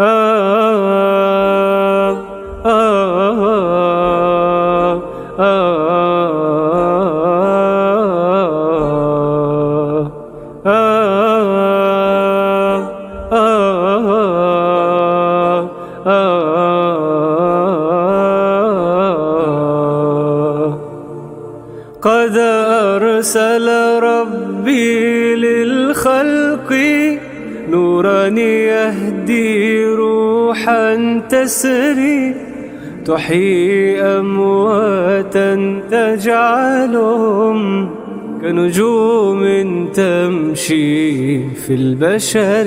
قد أرسل ربي للخلق نورا يهدي روحا تسري تحيي أمواتا تجعلهم كنجوم تمشي في البشر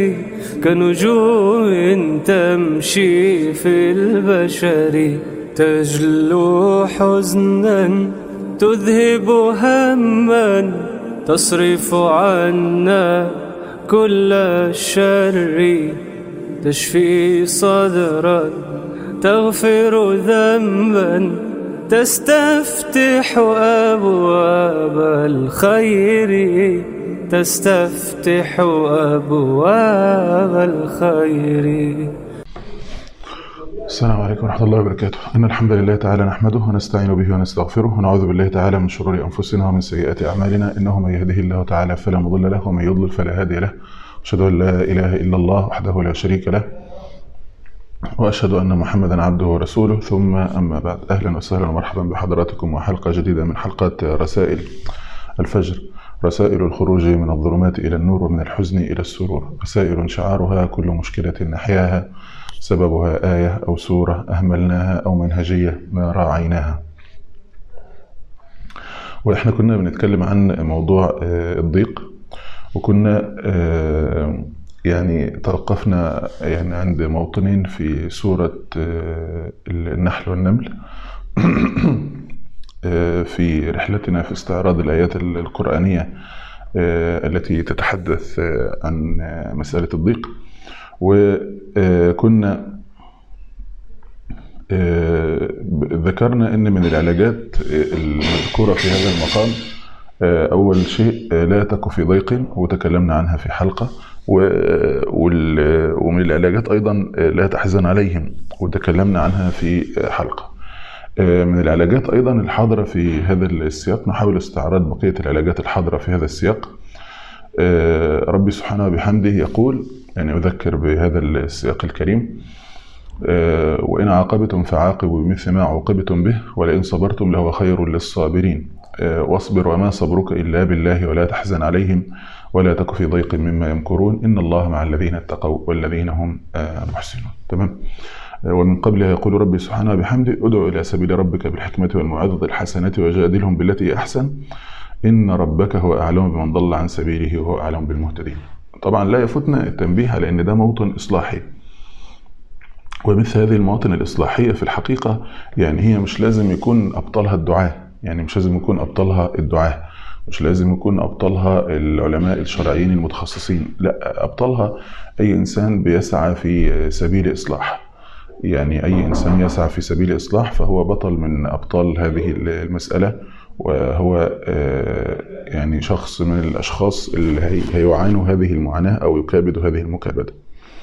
كنجوم تمشي في البشر تجلو حزنا تذهب هما تصرف عنا كل الشر تشفي صدرا تغفر ذنبا تستفتح أبواب الخير تستفتح أبواب الخير السلام عليكم ورحمة الله وبركاته إن الحمد لله تعالى نحمده ونستعين به ونستغفره ونعوذ بالله تعالى من شرور أنفسنا ومن سيئات أعمالنا إنه من يهده الله تعالى فلا مضل له ومن يضلل فلا هادي له أشهد أن لا إله إلا الله وحده لا شريك له وأشهد أن محمدا عبده ورسوله ثم أما بعد أهلا وسهلا ومرحبا بحضراتكم وحلقة جديدة من حلقات رسائل الفجر رسائل الخروج من الظلمات إلى النور ومن الحزن إلى السرور رسائل شعارها كل مشكلة نحياها سببها آية أو سورة أهملناها أو منهجية ما راعيناها وإحنا كنا بنتكلم عن موضوع الضيق وكنا يعني توقفنا يعني عند موطنين في سورة النحل والنمل في رحلتنا في استعراض الآيات القرآنية التي تتحدث عن مسألة الضيق وكنا ذكرنا ان من العلاجات المذكوره في هذا المقام اول شيء لا تك في ضيق وتكلمنا عنها في حلقه ومن العلاجات ايضا لا تحزن عليهم وتكلمنا عنها في حلقه من العلاجات ايضا الحاضره في هذا السياق نحاول استعراض بقيه العلاجات الحاضره في هذا السياق ربي سبحانه وبحمده يقول يعني أذكر بهذا السياق الكريم وإن عاقبتم فعاقبوا بمثل ما عوقبتم به ولئن صبرتم لهو خير للصابرين واصبر وما صبرك إلا بالله ولا تحزن عليهم ولا تك في ضيق مما يمكرون إن الله مع الذين اتقوا والذين هم محسنون تمام ومن قبلها يقول ربي سبحانه وبحمده ادعو إلى سبيل ربك بالحكمة والموعظة الحسنة وجادلهم بالتي أحسن إن ربك هو أعلم بمن ضل عن سبيله وهو أعلم بالمهتدين طبعا لا يفوتنا التنبيه على ان ده موطن اصلاحي ومثل هذه المواطن الاصلاحيه في الحقيقه يعني هي مش لازم يكون ابطالها الدعاه يعني مش لازم يكون ابطالها الدعاه مش لازم يكون ابطالها العلماء الشرعيين المتخصصين لا ابطالها اي انسان بيسعى في سبيل اصلاح يعني اي انسان يسعى في سبيل اصلاح فهو بطل من ابطال هذه المساله وهو يعني شخص من الاشخاص اللي هيعانوا هذه المعاناه او يكابدوا هذه المكابده.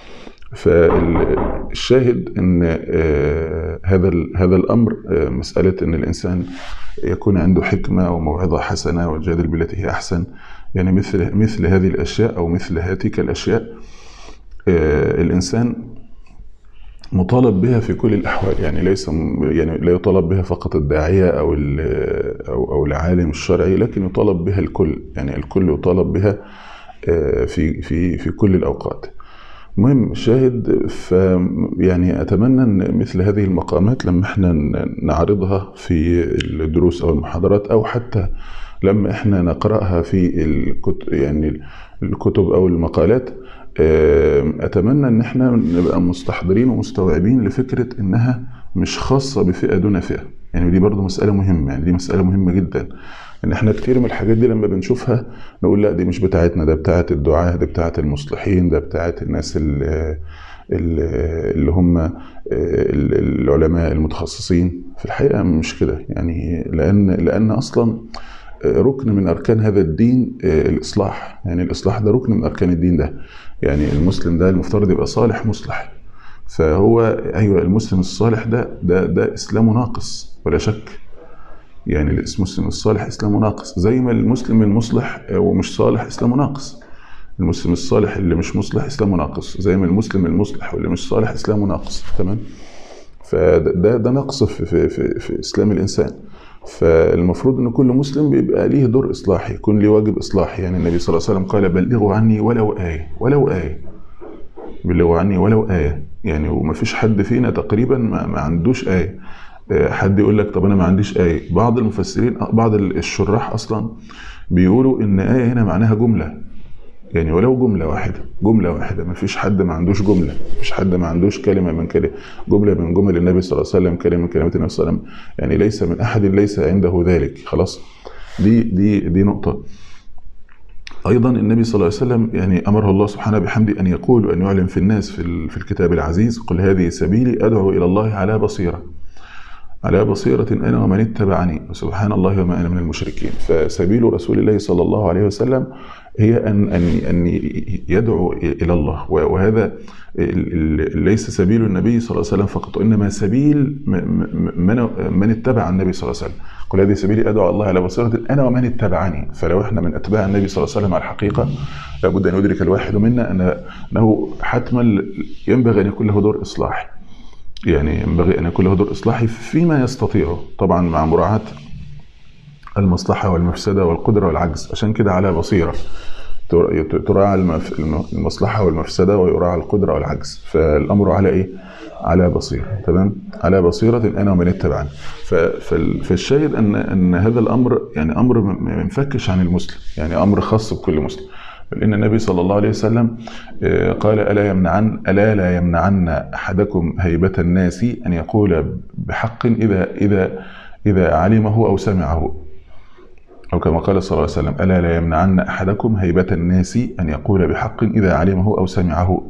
فالشاهد ان هذا هذا الامر مساله ان الانسان يكون عنده حكمه وموعظه حسنه والجادل بالتي هي احسن يعني مثل مثل هذه الاشياء او مثل هاتيك الاشياء الانسان مطالب بها في كل الاحوال يعني ليس يعني لا يطالب بها فقط الداعيه او او او العالم الشرعي لكن يطالب بها الكل يعني الكل يطالب بها في في في كل الاوقات المهم شاهد ف يعني اتمنى ان مثل هذه المقامات لما احنا نعرضها في الدروس او المحاضرات او حتى لما احنا نقراها في الكتب يعني الكتب او المقالات اتمنى ان احنا نبقى مستحضرين ومستوعبين لفكره انها مش خاصه بفئه دون فئه يعني دي برضو مساله مهمه يعني دي مساله مهمه جدا ان احنا كتير من الحاجات دي لما بنشوفها نقول لا دي مش بتاعتنا ده بتاعه الدعاه ده بتاعه المصلحين ده بتاعه الناس اللي, اللي هم العلماء المتخصصين في الحقيقه مش كده يعني لان لان اصلا ركن من اركان هذا الدين الاصلاح يعني الاصلاح ده ركن من اركان الدين ده يعني المسلم ده المفترض يبقى صالح مصلح فهو ايوه المسلم الصالح ده ده ده اسلامه ناقص ولا شك يعني المسلم الصالح اسلامه ناقص زي ما المسلم المصلح ومش صالح اسلامه ناقص المسلم الصالح اللي مش مصلح اسلامه ناقص زي ما المسلم المصلح واللي مش صالح اسلامه ناقص تمام فده ده نقص في, في, في, في اسلام الانسان فالمفروض ان كل مسلم بيبقى ليه دور اصلاحي يكون ليه واجب اصلاحي يعني النبي صلى الله عليه وسلم قال بلغوا عني ولو ايه ولو ايه بلغوا عني ولو ايه يعني وما فيش حد فينا تقريبا ما, ما عندوش ايه حد يقول لك طب انا ما عنديش ايه بعض المفسرين بعض الشراح اصلا بيقولوا ان ايه هنا معناها جمله يعني ولو جمله واحده جمله واحده ما فيش حد ما عندوش جمله ما فيش حد ما عندوش كلمه من كلمه جمله من جمل النبي صلى الله عليه وسلم كلمه من كلمات النبي صلى الله عليه وسلم يعني ليس من احد ليس عنده ذلك خلاص دي دي دي نقطه ايضا النبي صلى الله عليه وسلم يعني امره الله سبحانه بحمده ان يقول وان يعلن في الناس في, في الكتاب العزيز قل هذه سبيلي ادعو الى الله على بصيره على بصيرة أنا ومن اتبعني وسبحان الله وما أنا من المشركين فسبيل رسول الله صلى الله عليه وسلم هي أن أن أن يدعو إلى الله وهذا ليس سبيل النبي صلى الله عليه وسلم فقط وإنما سبيل من من اتبع النبي صلى الله عليه وسلم قل هذه سبيلي أدعو الله على بصيرة أنا ومن اتبعني فلو احنا من أتباع النبي صلى الله عليه وسلم على الحقيقة لابد أن يدرك الواحد منا أنه حتما ينبغي أن يكون له دور إصلاحي يعني ينبغي أن يكون له دور إصلاحي فيما يستطيعه طبعا مع مراعاة المصلحة والمفسدة والقدرة والعجز عشان كده على بصيرة تراعى المصلحة والمفسدة ويراعى القدرة والعجز فالأمر على إيه؟ على بصيرة تمام؟ على بصيرة أنا ومن اتبعني فالشاهد أن أن هذا الأمر يعني أمر ما ينفكش عن المسلم يعني أمر خاص بكل مسلم لأن النبي صلى الله عليه وسلم قال ألا يمنعن ألا لا يمنعن أحدكم هيبة الناس أن يقول بحق إذا إذا إذا علمه أو سمعه أو كما قال صلى الله عليه وسلم ألا لا يمنعن أحدكم هيبة الناس أن يقول بحق إذا علمه أو سمعه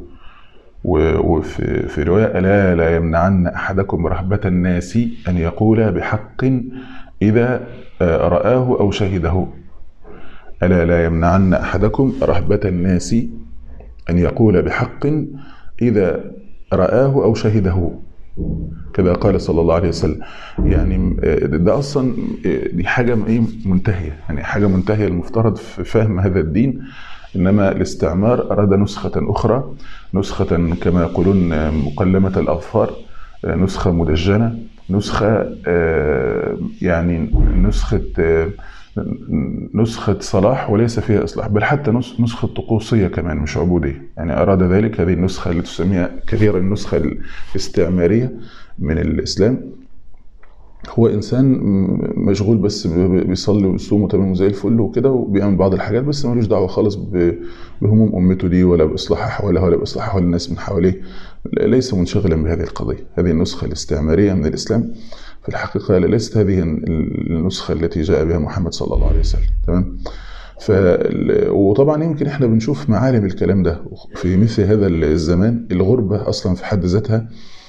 وفي في رواية ألا لا يمنعن أحدكم رهبة الناس أن يقول بحق إذا رآه أو شهده ألا لا يمنعن أحدكم رهبة الناس أن يقول بحق إذا رآه أو شهده كذا قال صلى الله عليه وسلم يعني ده أصلا دي حاجة منتهية يعني حاجة منتهية المفترض في فهم هذا الدين إنما الاستعمار أراد نسخة أخرى نسخة كما يقولون مقلمة الأظفار نسخة مدجنة نسخة يعني نسخة نسخة صلاح وليس فيها إصلاح بل حتى نسخة طقوسية كمان مش عبودية يعني أراد ذلك هذه النسخة اللي تسميها كثيرا النسخة الاستعمارية من الإسلام هو إنسان مشغول بس بيصلي ويصوم وتمام زي الفل وكده وبيعمل بعض الحاجات بس ملوش دعوة خالص بهموم أمته دي ولا بإصلاح أحوالها ولا بإصلاح أحوال الناس من حواليه ليس منشغلا بهذه القضية هذه النسخة الاستعمارية من الإسلام في الحقيقة ليست هذه النسخة التي جاء بها محمد صلى الله عليه وسلم تمام ف وطبعا يمكن احنا بنشوف معالم الكلام ده في مثل هذا الزمان الغربة اصلا في حد ذاتها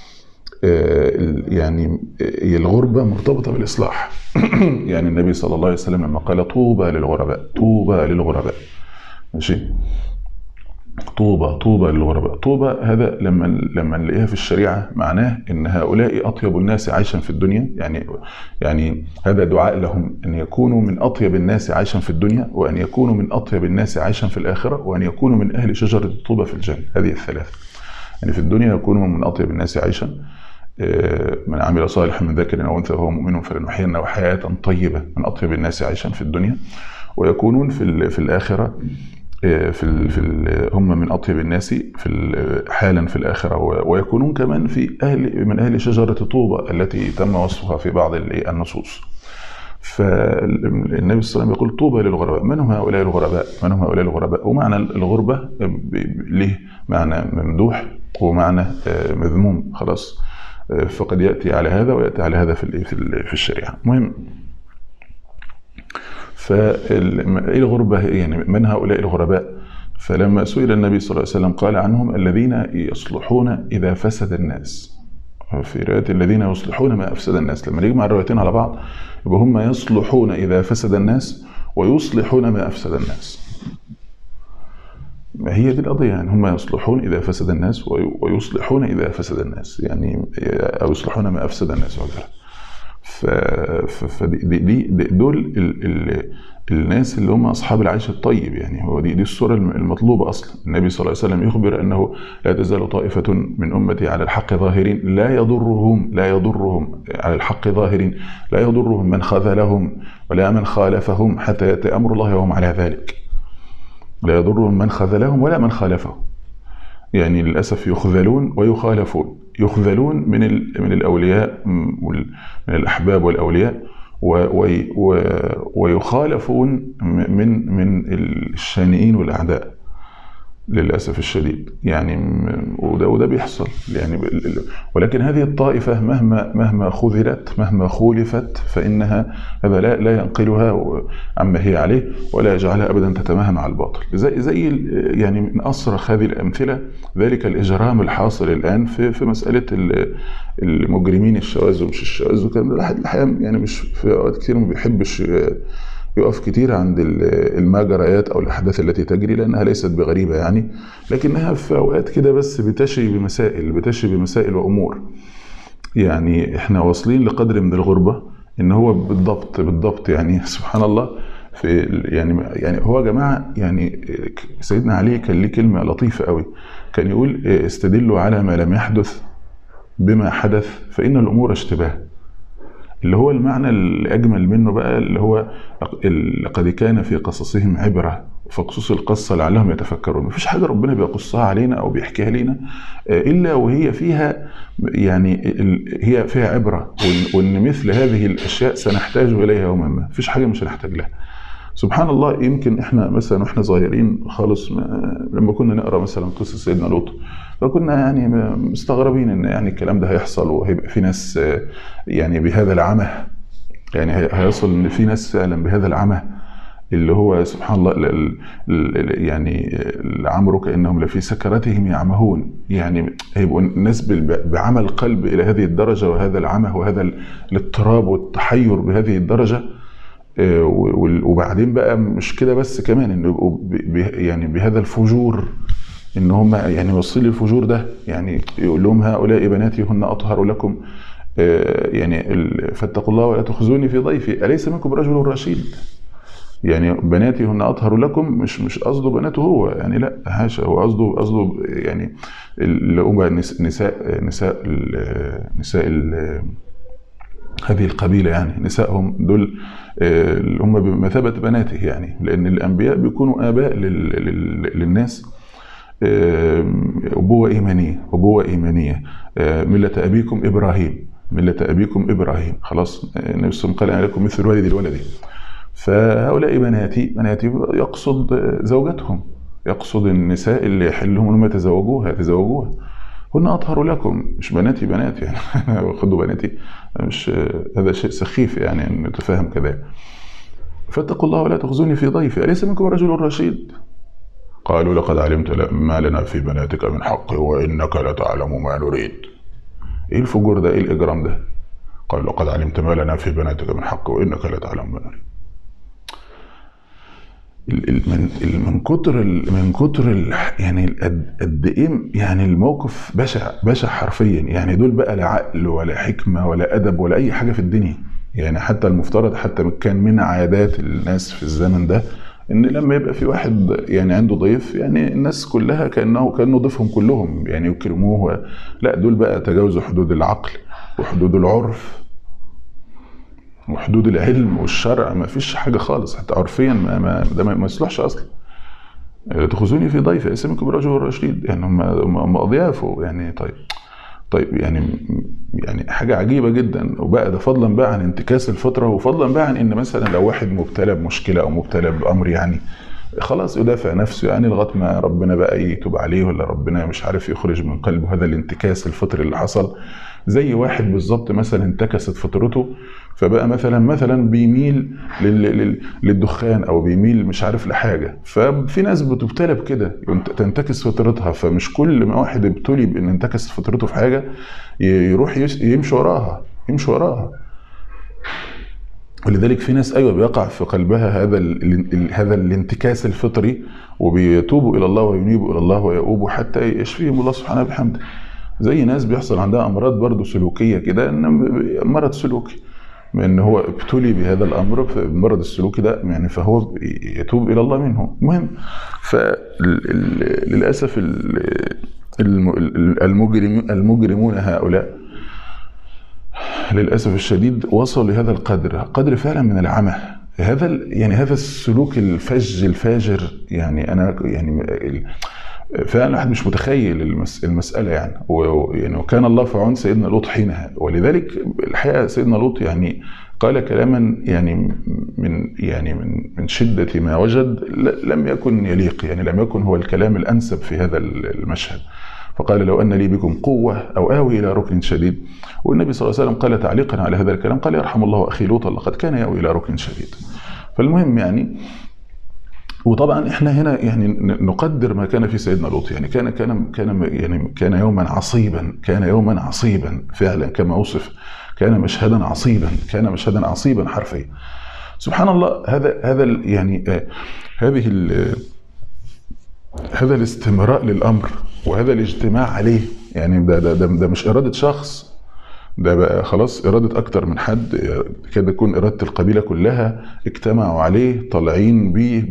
يعني هي الغربة مرتبطة بالإصلاح يعني النبي صلى الله عليه وسلم لما قال طوبى للغرباء طوبى للغرباء ماشي طوبى طوبى للغرباء طوبى هذا لما لما نلاقيها في الشريعه معناه ان هؤلاء اطيب الناس عيشا في الدنيا يعني يعني هذا دعاء لهم ان يكونوا من اطيب الناس عيشا في الدنيا وان يكونوا من اطيب الناس عيشا في الاخره وان يكونوا من اهل شجره الطوبى في الجنه هذه الثلاثه يعني في الدنيا يكونوا من اطيب الناس عيشا من عمل صالحا من ذكر او انثى وهو مؤمن فلنحيينه حياه طيبه من اطيب الناس عيشا في الدنيا ويكونون في في الاخره في ال في ال هم من اطيب الناس في حالا في الاخره ويكونون كمان في اهل من اهل شجره طوبى التي تم وصفها في بعض النصوص. فالنبي صلى الله عليه وسلم يقول طوبى للغرباء، من هم هؤلاء الغرباء؟ من هم هؤلاء الغرباء؟ ومعنى الغربه له معنى ممدوح ومعنى مذموم خلاص فقد ياتي على هذا وياتي على هذا في في الشريعه. المهم فايه الغربة يعني من هؤلاء الغرباء فلما سئل النبي صلى الله عليه وسلم قال عنهم الذين يصلحون إذا فسد الناس في رواية الذين يصلحون ما أفسد الناس لما نجمع الروايتين على بعض يبقى هم يصلحون إذا فسد الناس ويصلحون ما أفسد الناس ما هي دي القضيه يعني هم يصلحون اذا فسد الناس وي- ويصلحون اذا فسد الناس يعني او يصلحون ما افسد الناس وكذا ف... ف... فدي دي, دي, دي دول ال... ال... الناس اللي هم اصحاب العيش الطيب يعني هو دي دي الصوره الم- المطلوبه اصلا النبي صلى الله عليه وسلم يخبر انه لا تزال طائفه من امتي على الحق ظاهرين لا يضرهم لا يضرهم على الحق ظاهرين لا يضرهم من خذلهم ولا من خالفهم حتى ياتي امر الله وهم على ذلك لا يضرهم من خذلهم ولا من خالفهم يعني للاسف يخذلون ويخالفون يخذلون من ال- من الاولياء م- وال- من الاحباب والاولياء و- وي- و- ويخالفون م- من من الشانئين والاعداء للاسف الشديد يعني م- وده وده بيحصل يعني ب- ال- ال- ولكن هذه الطائفه مهما مهما خذلت مهما خولفت فانها هذا لا لا ينقلها و- عما هي عليه ولا يجعلها ابدا تتماهى مع الباطل زي زي ال- يعني من اصرخ هذه الامثله ذلك الاجرام الحاصل الان في في مساله ال- المجرمين الشواذ ومش الشواذ وكان الواحد الحقيقه يعني مش في اوقات كتير ما بيحبش يقف كتير عند ال- المجريات او الاحداث التي تجري لانها ليست بغريبه يعني لكنها في اوقات كده بس بتشي بمسائل بتشي بمسائل وامور يعني احنا واصلين لقدر من الغربه ان هو بالضبط بالضبط يعني سبحان الله في ال- يعني يعني هو يا جماعه يعني سيدنا علي كان ليه كلمه لطيفه قوي كان يقول استدلوا على ما لم يحدث بما حدث فان الامور اشتباه اللي هو المعنى الأجمل منه بقى اللي هو لقد كان في قصصهم عبرة فقصص القصة لعلهم يتفكرون مفيش حاجة ربنا بيقصها علينا أو بيحكيها لنا إلا وهي فيها يعني ال- هي فيها عبرة وإن- وإن مثل هذه الأشياء سنحتاج إليها يوما ما مفيش حاجة مش هنحتاج لها سبحان الله يمكن احنا مثلا واحنا صغيرين خالص ما لما كنا نقرا مثلا قصه سيدنا لوط فكنا يعني مستغربين ان يعني الكلام ده هيحصل وهيبقى في ناس آه، يعني بهذا العمى يعني هي- هيصل ان في ناس فعلا بهذا العمى اللي هو سبحان الله ال- ال- ال- يعني لعمرك انهم لفي سكرتهم يعمهون يعني هيبقوا الناس بال- بعمى القلب الى هذه الدرجه وهذا العمى وهذا ال- الاضطراب والتحير بهذه الدرجه آه، وال- وبعدين بقى مش كده بس كمان انه يبقوا ب- ب- يعني بهذا الفجور ان هم يعني وصل الفجور ده يعني يقول لهم هؤلاء بناتي هن اطهر لكم آه، يعني ال- فاتقوا الله ولا تخزوني في ضيفي اليس منكم رجل رشيد يعني بناتي هن اطهر لكم مش مش قصده بناته هو يعني لا حاشا هو قصده قصده يعني اللي هم نس- نساء نساء ال- نساء ال- هذه القبيلة يعني نسائهم دول آه، اللي هم بمثابة بناته يعني لأن الأنبياء بيكونوا آباء لل- لل- للناس آه، أبوة إيمانية أبوة إيمانية آه، ملة أبيكم إبراهيم ملة أبيكم إبراهيم خلاص آه، النبي صلى الله عليه وسلم قال أنا لكم مثل والد الولد فهؤلاء بناتي بناتي يقصد آه، زوجاتهم يقصد النساء اللي يحل لهم انهم يتزوجوها يتزوجوها هن اطهر لكم مش بناتي بناتي يعني خدوا بناتي مش هذا شيء سخيف يعني ان نتفاهم كذلك فاتقوا الله ولا تخزوني في ضيفي اليس منكم رجل رشيد قالوا لقد علمت لا- ما لنا في بناتك من حق وانك لتعلم ما نريد ايه الفجور ده ايه الاجرام ده قال لقد علمت ما لنا في بناتك من حق وانك لتعلم ما نريد ال- ال- من ال- من كتر ال- من كتر ال- يعني قد قد ايه يعني الموقف بشع بشع حرفيا يعني دول بقى لا عقل ولا حكمه ولا ادب ولا اي حاجه في الدنيا يعني حتى المفترض حتى كان من عادات الناس في الزمن ده ان لما يبقى في واحد يعني عنده ضيف يعني الناس كلها كانه كانه ضيفهم كلهم يعني يكرموه لا دول بقى تجاوزوا حدود العقل وحدود العرف وحدود العلم والشرع ما فيش حاجه خالص حتى عرفيا ما ما ده ما ما يصلحش اصلا تخزوني في ضيفي اسمكم رجل رشيد يعني هم هم هم اضيافه يعني طيب طيب يعني يعني حاجه عجيبه جدا وبقى ده فضلا بقى عن انتكاس الفطره وفضلا بقى عن ان مثلا لو واحد مبتلى بمشكله او مبتلى بامر يعني خلاص يدافع نفسه يعني لغايه ما ربنا بقى يتوب عليه ولا ربنا مش عارف يخرج من قلبه هذا الانتكاس الفطري اللي حصل زي واحد بالظبط مثلا انتكست فطرته فبقى مثلا مثلا بيميل لل- لل- للدخان او بيميل مش عارف لحاجه ففي ناس بتبتلى بكده ينت- تنتكس فطرتها فمش كل ما واحد ابتلي بان انتكست فطرته في حاجه ي- يروح يس- يمشي وراها يمشي وراها ولذلك في ناس ايوه بيقع في قلبها هذا ال ال هذا الانتكاس الفطري وبيتوبوا الى الله وينيبوا الى الله ويؤوبوا حتى يشفيهم الله سبحانه بحمده. زي ناس بيحصل عندها امراض برضه سلوكيه كده ان مرض سلوكي ان هو ابتلي بهذا الامر في المرض السلوكي ده يعني فهو يتوب الى الله منه المهم فللاسف المجرم المجرمون هؤلاء للاسف الشديد وصلوا لهذا القدر قدر فعلا من العمى هذا يعني هذا السلوك الفج الفاجر يعني انا يعني فعلا الواحد مش متخيل المس المساله يعني ويعني وكان الله في عون سيدنا لوط حينها ولذلك الحقيقه سيدنا لوط يعني قال كلاما يعني من يعني من من شده ما وجد لم يكن يليق يعني لم يكن هو الكلام الانسب في هذا المشهد فقال لو ان لي بكم قوه او اوي الى ركن شديد والنبي صلى الله عليه وسلم قال تعليقا على هذا الكلام قال يرحم الله اخي لوطا لقد كان ياوي الى ركن شديد فالمهم يعني وطبعا احنا هنا يعني نقدر ما كان في سيدنا لوط يعني كان كان كان يعني كان يوما عصيبا كان يوما عصيبا فعلا كما وصف كان مشهدا عصيبا كان مشهدا عصيبا حرفيا سبحان الله هذا هذا يعني هذه هذا الاستمراء للامر وهذا الاجتماع عليه يعني ده ده ده, ده مش اراده شخص ده بقى خلاص إرادة أكتر من حد كده تكون إرادة القبيلة كلها اجتمعوا عليه طالعين بيه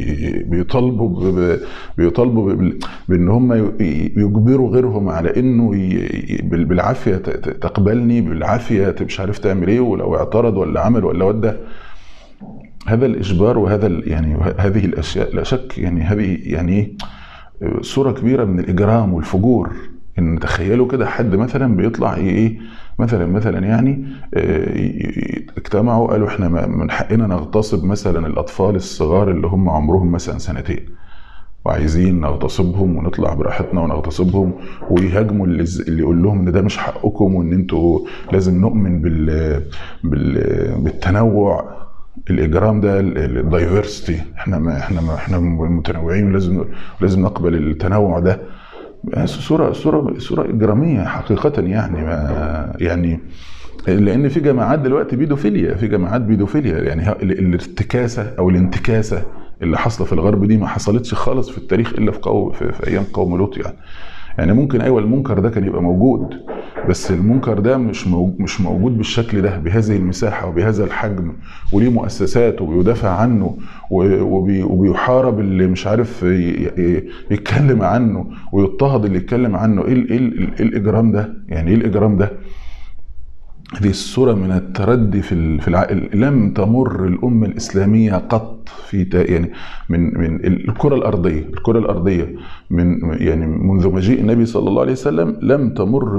بيطالبوا بيطالبوا بإن هم يجبروا غيرهم على إنه بالعافية تقبلني بالعافية مش عارف تعمل إيه ولو اعترض ولا عمل ولا ودى هذا الإجبار وهذا يعني هذه الأشياء لا شك يعني هذه يعني إيه صورة كبيرة من الإجرام والفجور ان تخيلوا كده حد مثلا بيطلع ايه مثلا مثلا يعني اجتمعوا قالوا احنا من حقنا نغتصب مثلا الاطفال الصغار اللي هم عمرهم مثلا سنتين وعايزين نغتصبهم ونطلع براحتنا ونغتصبهم ويهاجموا اللي, اللي يقول لهم ان ده مش حقكم وان انتوا لازم نؤمن بال, بال بالتنوع الاجرام ده الدايفرستي احنا ما احنا ما احنا متنوعين ولازم لازم نقبل التنوع ده صورة صورة صورة إجرامية حقيقة يعني ما يعني لأن في جماعات دلوقتي بيدوفيليا في جماعات بيدوفيليا يعني الارتكاسة أو الانتكاسة اللي حاصلة في الغرب دي ما حصلتش خالص في التاريخ إلا في قوم في, في أيام قوم لوط يعني يعني ممكن ايوه المنكر ده كان يبقى موجود بس المنكر ده مش مش موجود بالشكل ده بهذه المساحه وبهذا الحجم وليه مؤسسات وبيدافع عنه وبيحارب اللي مش عارف يتكلم عنه ويضطهد اللي يتكلم عنه ايه ايه الاجرام ده؟ يعني ايه الاجرام ده؟ هذه الصورة من التردي في في العقل لم تمر الأمة الإسلامية قط في يعني من من الكرة الأرضية الكرة الأرضية من يعني منذ مجيء النبي صلى الله عليه وسلم لم تمر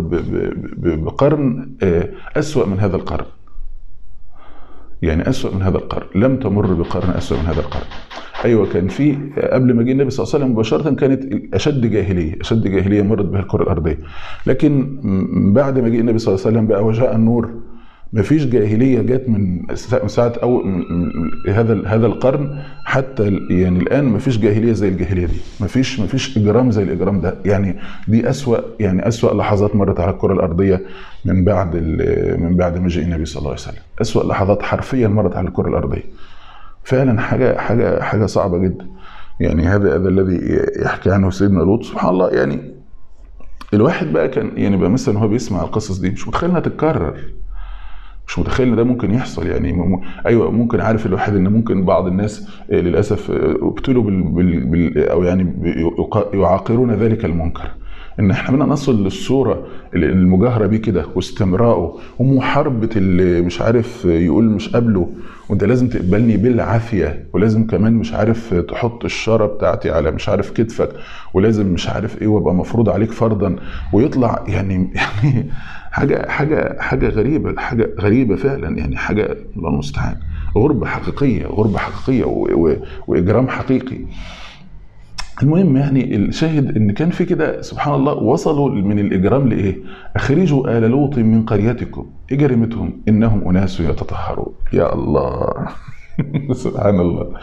بقرن أسوأ من هذا القرن يعني أسوأ من هذا القرن لم تمر بقرن أسوأ من هذا القرن ايوه كان في قبل ما جه النبي صلى الله عليه وسلم مباشره كانت اشد جاهليه اشد جاهليه مرت بها الكره الارضيه لكن بعد ما جه النبي صلى الله عليه وسلم بقى وجاء النور ما فيش جاهليه جت من ساعه او هذا هذا القرن حتى يعني الان ما فيش جاهليه زي الجاهليه دي ما فيش ما فيش اجرام زي الاجرام ده يعني دي اسوا يعني اسوا لحظات مرت على الكره الارضيه من بعد من بعد مجيء النبي صلى الله عليه وسلم اسوا لحظات حرفيا مرت على الكره الارضيه فعلا حاجه حاجه حاجه صعبه جدا يعني هذا هذا الذي يحكي عنه سيدنا لوط سبحان الله يعني الواحد بقى كان يعني بقى مثلا هو بيسمع القصص دي مش متخيل انها تتكرر مش متخيل ان ده ممكن يحصل يعني م... ايوه ممكن عارف الواحد ان ممكن بعض الناس للاسف ابتلوا بال... بال... بال... او يعني يعاقرون ذلك المنكر ان احنا بدنا نصل للصوره المجاهره بيه كده واستمرائه ومحاربه اللي مش عارف يقول مش قابله وانت لازم تقبلني بالعافيه ولازم كمان مش عارف تحط الشاره بتاعتي على مش عارف كتفك ولازم مش عارف ايه وابقى مفروض عليك فرضا ويطلع يعني يعني حاجه حاجه حاجه غريبه حاجه غريبه فعلا يعني حاجه الله المستعان غربه حقيقيه غربه حقيقيه واجرام حقيقي المهم يعني الشاهد ان كان في كده سبحان الله وصلوا من الاجرام لايه؟ اخرجوا ال لوط من قريتكم ايه جريمتهم؟ انهم اناس يتطهرون يا الله سبحان الله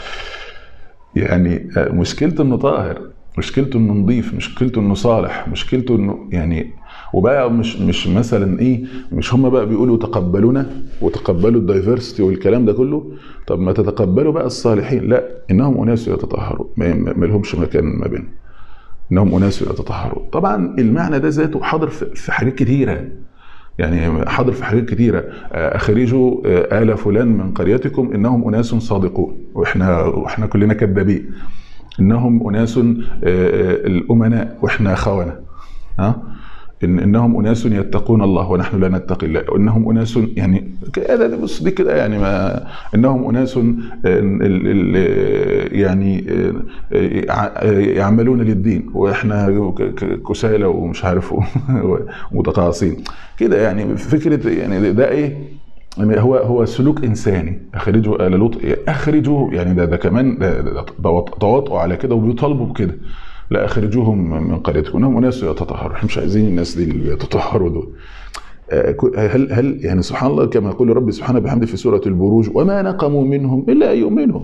يعني مشكلته انه طاهر مشكلته انه نظيف مشكلته انه صالح مشكلته انه يعني وبقى مش مش مثلا ايه مش هم بقى بيقولوا تقبلونا وتقبلوا الدايفرستي والكلام ده كله طب ما تتقبلوا بقى الصالحين لا انهم اناس يتطهرون ما ما لهمش مكان ما بينهم انهم اناس يتطهرون طبعا المعنى ده ذاته حاضر في في حاجات كتيره يعني حاضر في حاجات كتيرة آه، أخرجوا آه، آل فلان من قريتكم إنهم أناس صادقون وإحنا وإحنا كلنا كذابين إنهم أناس آه، آه، الأمناء وإحنا خونة ها إن إنهم أناس يتقون الله ونحن لا نتقي الله وإنهم أناس يعني كده ده بص دي كده يعني ما إنهم أناس آه، ال- ال- يعني آه، آه، يعملون للدين وإحنا ك- ك- كسالى ومش عارف ومتقاعسين كده يعني فكرة يعني ده- ده إيه يعني هو هو سلوك انساني اخرجوا ال لوط اخرجوا يعني ده ده كمان ده, ده, ده تواطؤوا على كده وبيطالبوا بكده لا اخرجوهم من قريتكم انهم اناس يتطهروا احنا مش عايزين الناس دي اللي يتطهروا دول آه، هل هل يعني سبحان الله كما يقول ربي سبحانه بحمده في سوره البروج وما نقموا منهم الا ان يؤمنوا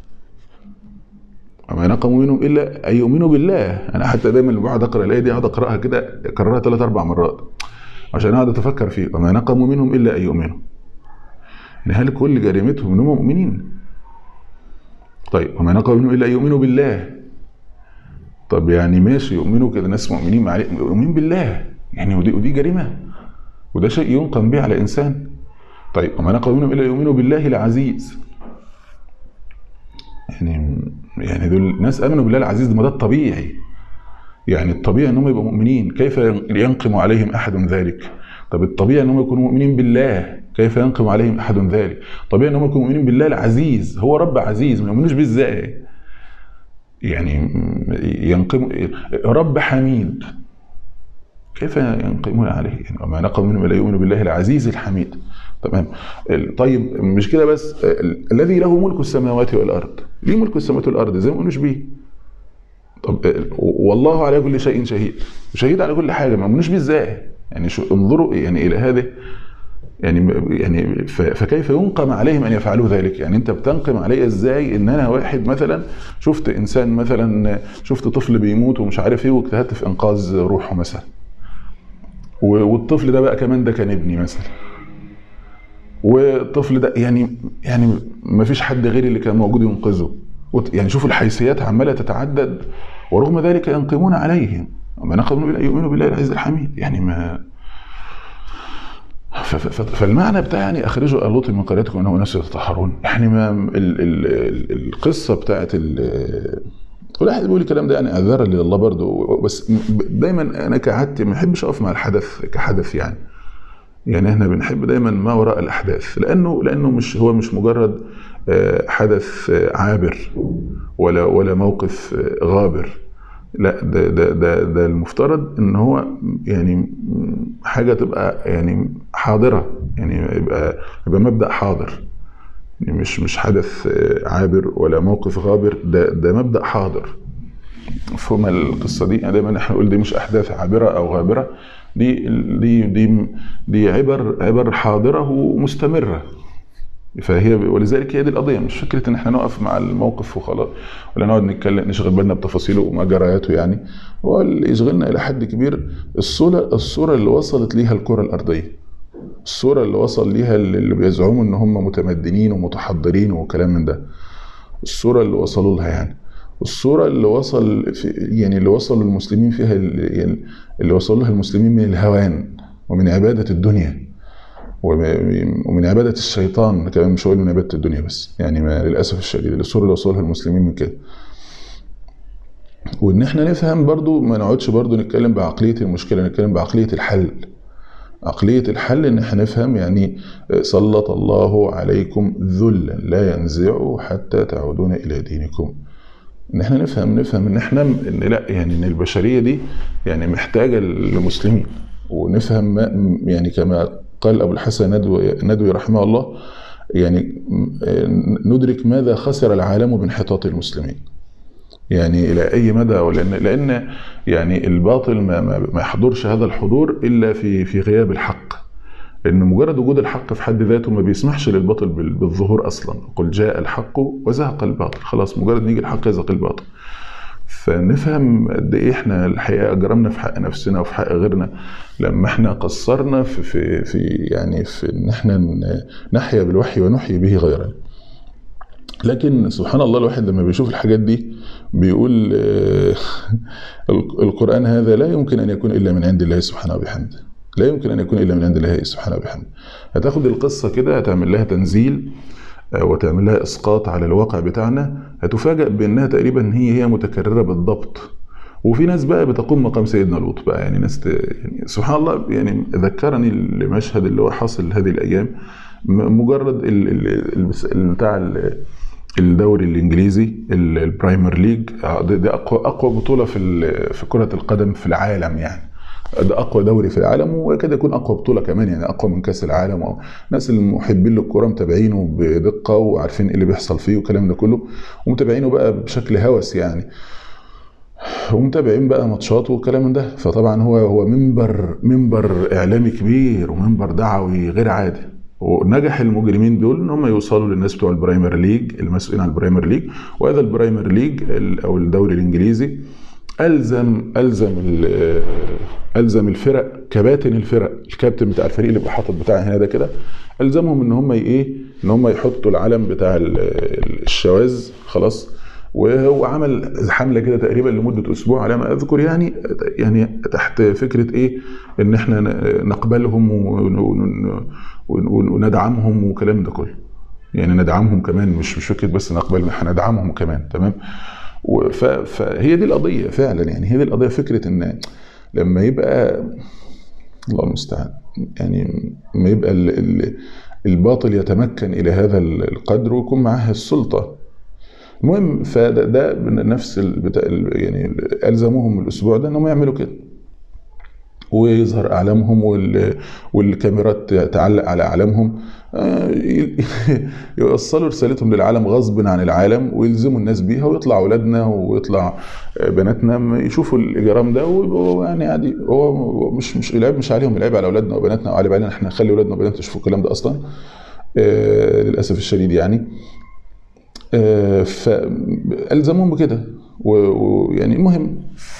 وما نقموا منهم الا ان يؤمنوا بالله انا حتى دايما لما بقعد اقرا الايه دي اقعد اقراها كده اكررها ثلاث اربع مرات عشان اقعد اتفكر فيه وما نقموا منهم الا ان يؤمنوا يعني هل كل جريمتهم انهم مؤمنين طيب وما نقموا منهم الا ان يؤمنوا بالله طب يعني ماشي يؤمنوا كده ناس مؤمنين مع مؤمنين بالله يعني ودي ودي جريمه وده شيء ينقم به على انسان طيب وما نقموا منهم الا ان يؤمنوا بالله العزيز يعني يعني دول ناس امنوا بالله العزيز ما ده الطبيعي يعني الطبيعي انهم يبقوا مؤمنين كيف ينقم عليهم احد ذلك طب الطبيعي انهم يكونوا مؤمنين بالله كيف ينقم عليهم احد ذلك طبيعي انهم يكونوا مؤمنين بالله العزيز هو رب عزيز ما يؤمنوش بيه ازاي يعني ينقم رب حميد كيف ينقمون عليه يعني وما نقم منهم الا يؤمنوا بالله العزيز الحميد تمام طيب مش كده بس الذي له ملك السماوات والارض ليه ملك السماوات والارض زي ما يؤمنوش بيه طب والله على كل شيء شهيد شهيد على كل حاجه ما يؤمنوش بيه ازاي يعني شو انظروا يعني الى هذه يعني يعني فكيف ينقم عليهم ان يفعلوا ذلك؟ يعني انت بتنقم علي ازاي ان انا واحد مثلا شفت انسان مثلا شفت طفل بيموت ومش عارف ايه واجتهدت في انقاذ روحه مثلا. والطفل ده بقى كمان ده كان ابني مثلا. والطفل ده يعني يعني ما فيش حد غيري اللي كان موجود ينقذه. يعني شوفوا الحيثيات عماله تتعدد ورغم ذلك ينقمون عليهم. وما نقموا يؤمنوا بالله العزيز الحميد يعني ما فالمعنى بتاع يعني اخرجوا لوط من قريتكم انهم ناس يتطهرون يعني ما ال ال القصه بتاعت كل واحد بيقول الكلام ده يعني اعذارا لله برضه بس دايما انا كعادتي ما بحبش اقف مع الحدث كحدث يعني يعني احنا بنحب دايما ما وراء الاحداث لانه لانه مش هو مش مجرد حدث عابر ولا ولا موقف غابر لا ده ده ده ده المفترض ان هو يعني حاجه تبقى يعني حاضره يعني يبقى يبقى مبدا حاضر يعني مش مش حدث عابر ولا موقف غابر ده ده مبدا حاضر مفهوم القصه دي يعني دايما احنا نقول دي مش احداث عابره او غابره دي دي دي دي عبر عبر حاضره ومستمره فهي ولذلك هي دي القضيه مش فكره ان احنا نقف مع الموقف وخلاص ولا نقعد نتكلم نشغل بالنا بتفاصيله وما جرياته يعني هو اللي يشغلنا الى حد كبير الصوره الصوره اللي وصلت ليها الكره الارضيه الصوره اللي وصل ليها اللي بيزعموا ان هم متمدنين ومتحضرين وكلام من ده الصوره اللي وصلوا لها يعني الصوره اللي وصل في يعني اللي وصل المسلمين فيها اللي, اللي وصل لها المسلمين من الهوان ومن عباده الدنيا ومن عبادة الشيطان كمان مش هقول من عبادة الدنيا بس يعني ما للأسف الشديد الصورة اللي وصلها المسلمين من كده وإن احنا نفهم برضو ما نقعدش برضو نتكلم بعقلية المشكلة نتكلم بعقلية الحل عقلية الحل إن احنا نفهم يعني سلط الله عليكم ذلا لا ينزعه حتى تعودون إلى دينكم ان احنا نفهم نفهم ان احنا ان لا يعني ان البشريه دي يعني محتاجه للمسلمين ونفهم ما يعني كما قال أبو الحسن ندوي, ندوي رحمه الله يعني ندرك ماذا خسر العالم بانحطاط المسلمين يعني إلى أي مدى ولأن لأن يعني الباطل ما, ما يحضرش هذا الحضور إلا في في غياب الحق لأن مجرد وجود الحق في حد ذاته ما بيسمحش للباطل بالظهور أصلا قل جاء الحق وزهق الباطل خلاص مجرد نيجي الحق يزهق الباطل فنفهم قد ايه احنا الحقيقه اجرمنا في حق نفسنا وفي حق غيرنا لما احنا قصرنا في في, في يعني في ان احنا نحيا بالوحي ونحيي به غيرنا. لكن سبحان الله الواحد لما بيشوف الحاجات دي بيقول القرآن هذا لا يمكن أن يكون إلا من عند الله سبحانه وبحمده لا يمكن أن يكون إلا من عند الله سبحانه وبحمده هتاخد القصة كده هتعمل لها تنزيل وتعمل لها اسقاط على الواقع بتاعنا هتفاجأ بانها تقريبا هي هي متكرره بالضبط وفي ناس بقى بتقوم مقام سيدنا لوط بقى يعني ناس ت... يعني سبحان الله يعني ذكرني المشهد اللي هو حاصل هذه الايام مجرد ال... ال... ال... بتاع الدوري الانجليزي البرايمر ليج دي اقوى اقوى بطوله في في كره القدم في العالم يعني ده اقوى دوري في العالم ويكاد يكون اقوى بطوله كمان يعني اقوى من كاس العالم الناس المحبين للكوره متابعينه بدقه وعارفين ايه اللي بيحصل فيه والكلام ده كله ومتابعينه بقى بشكل هوس يعني ومتابعين بقى ماتشاته والكلام من ده فطبعا هو هو منبر منبر اعلامي كبير ومنبر دعوي غير عادي ونجح المجرمين دول ان هم يوصلوا للناس بتوع البرايمر ليج المسؤولين عن البرايمر ليج وهذا البرايمر ليج او الدوري الانجليزي الزم الزم الزم الفرق كباتن الفرق الكابتن بتاع الفريق اللي حاطط بتاع هنا ده كده الزمهم ان هم ايه ان هم يحطوا العلم بتاع الشواذ خلاص وهو عمل حمله كده تقريبا لمده اسبوع على ما اذكر يعني يعني تحت فكره ايه ان احنا نقبلهم وندعمهم والكلام ده كله يعني ندعمهم كمان مش مش فكره بس نقبلهم احنا ندعمهم كمان تمام فهي دي القضيه فعلا يعني هي دي القضيه فكره ان لما يبقى الله المستعان يعني لما يبقى الباطل يتمكن الى هذا القدر ويكون معاه السلطه المهم فده ده نفس يعني الزموهم الاسبوع ده انهم يعملوا كده ويظهر اعلامهم والكاميرات تعلق على اعلامهم يوصلوا رسالتهم للعالم غصب عن العالم ويلزموا الناس بيها ويطلع اولادنا ويطلع بناتنا يشوفوا الاجرام ده ويبقوا يعني عادي هو مش مش العيب مش عليهم العيب على اولادنا وبناتنا وعلى علينا احنا نخلي اولادنا وبناتنا يشوفوا الكلام ده اصلا للاسف الشديد يعني فالزموهم بكده ويعني المهم